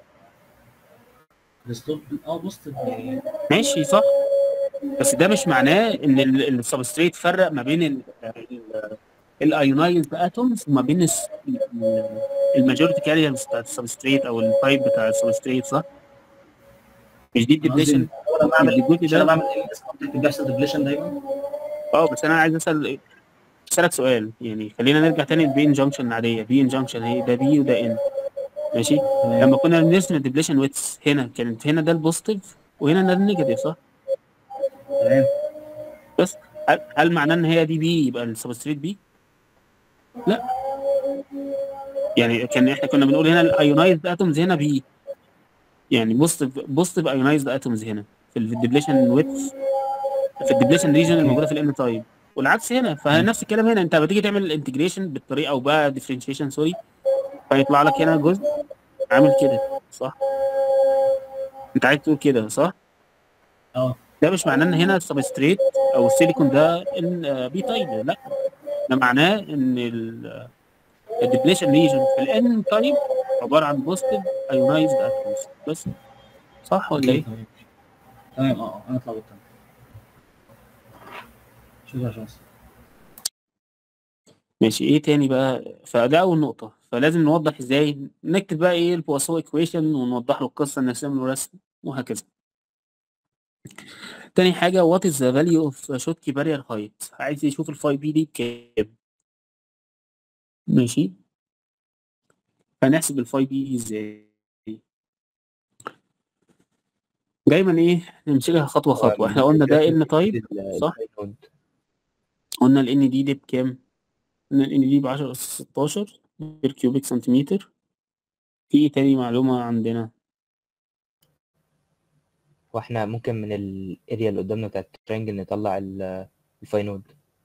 الاسلوب اه بوزيتيف يعني ماشي صح بس ده مش معناه ان السبستريت فرق ما بين الايونايزد اتومز وما بين الماجوريتي كاريرز بتاعت السبستريت او التايب بتاع السبستريت صح؟ مش دي الديبليشن انا بعمل الجزء مش انا ده بعمل ايه بيحصل ديبليشن دايما اه بس انا عايز اسال اسالك سؤال يعني خلينا نرجع تاني للبي انجنكشن العاديه بي انجنكشن هي ده بي وده ان ماشي لما كنا بنرسم الديبليشن ويتس هنا كانت هنا ده البوزيتيف وهنا ده النيجاتيف صح؟ تمام بس هل, هل معناه ان هي دي بي يبقى السبستريت بي؟ لا يعني كان احنا كنا بنقول هنا الايونايزد اتومز هنا بي يعني بوزيتيف بوزيتيف ايونايزد اتومز هنا في الديبليشن ويتس في الديبليشن ريجن الموجوده في الان تايب والعكس هنا فنفس الكلام هنا انت بتيجي تعمل الانتجريشن بالطريقه او بقى ديفرنشيشن سوري فيطلع لك هنا جزء عامل كده صح؟ انت عايز تقول كده صح؟ اه ده مش معناه ان هنا السبستريت او السيليكون ده ان بي تايب لا ده معناه ان الديبليشن ريجن في الان تايب عباره عن بوزيتيف ايونايزد اتومز بس صح ولا ايه؟ تمام تمام اه اه انا اتلخبطت شوف يا شمس ماشي ايه تاني بقى فده اول نقطة فلازم نوضح ازاي نكتب بقى ايه البواسو ايكويشن ونوضح له القصة نرسم له رسم وهكذا تاني حاجة what is the value of Schottky barrier height عايز يشوف الفاي بي دي بكام ماشي هنحسب الفاي بي ازاي دايما ايه نمسكها خطوة خطوة احنا قلنا ده ان تايب صح قلنا ال ان دي دي بكام قلنا ال ان دي ب 10 اس 16 بير كيوبيك سنتيمتر في ايه تاني معلومة عندنا واحنا ممكن من الاريا اللي قدامنا بتاعت الترينجل نطلع ال- الفاي نود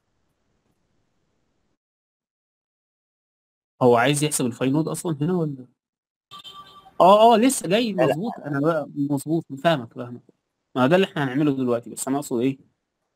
هو عايز يحسب الفاي نود اصلا هنا ولا اه اه لسه جاي لا. مظبوط انا بقى مظبوط فاهمك فاهمك ما ده اللي احنا هنعمله دلوقتي بس انا اقصد ايه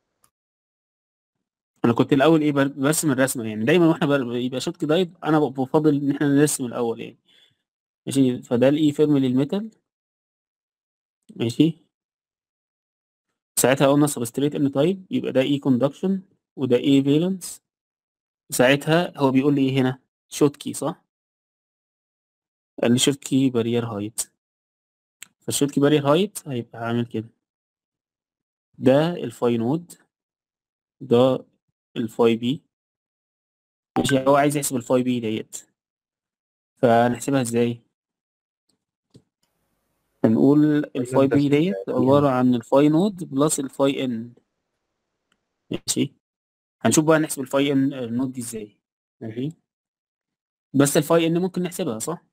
انا كنت الاول ايه بر- برسم الرسمه يعني دايما واحنا بر- يبقى شوت دايت انا ب- بفضل ان احنا نرسم الاول يعني ماشي فده الاي فيرم للميتال ماشي ساعتها قلنا سبستريت ان تايب يبقى ده اي كوندكشن وده اي فالنس ساعتها هو بيقول لي ايه هنا شوتكي صح قال لي شوتكي بارير هايت فالشوتكي بارير هايت هيبقى عامل كده ده الفاي نود ده الفاي بي ماشي هو عايز يحسب الفاي بي ديت فهنحسبها ازاي هنقول الفاي ده بي اسمه ديت PN. عبارة عن الفاي نود بلس الفاي ان ماشي هنشوف بقى نحسب الفاي ان النود دي ازاي ماشي بس الفاي ان ممكن نحسبها صح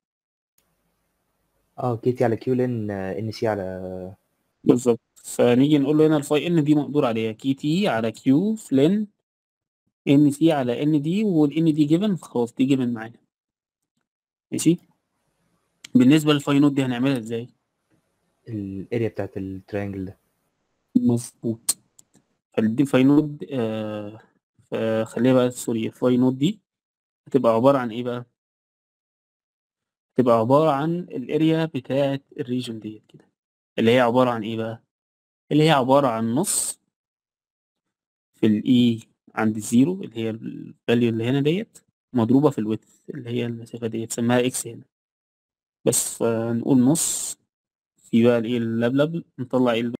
اه كي تي على كيو لين ان سي على بالظبط فنيجي نقول له هنا الفاي ان دي مقدور عليها كي تي على كيو في لن ان سي على ان دي والان دي جيفن خلاص دي جيفن معانا ماشي بالنسبة للفاي نود دي هنعملها ازاي الاريا بتاعت الترينجل ده مظبوط فدي فاي نود آه فخليها بقى سوري الفاي نود دي هتبقى عبارة عن ايه بقى هتبقى عبارة عن الاريا بتاعة الريجن ديت كده اللي هي عبارة عن ايه بقى اللي هي عبارة عن نص في الاي عند الزيرو اللي هي الفاليو اللي هنا ديت مضروبة في الويدث اللي هي المسافة ديت سماها اكس هنا بس فنقول نص في بقى الايه اللبلب نطلع ايه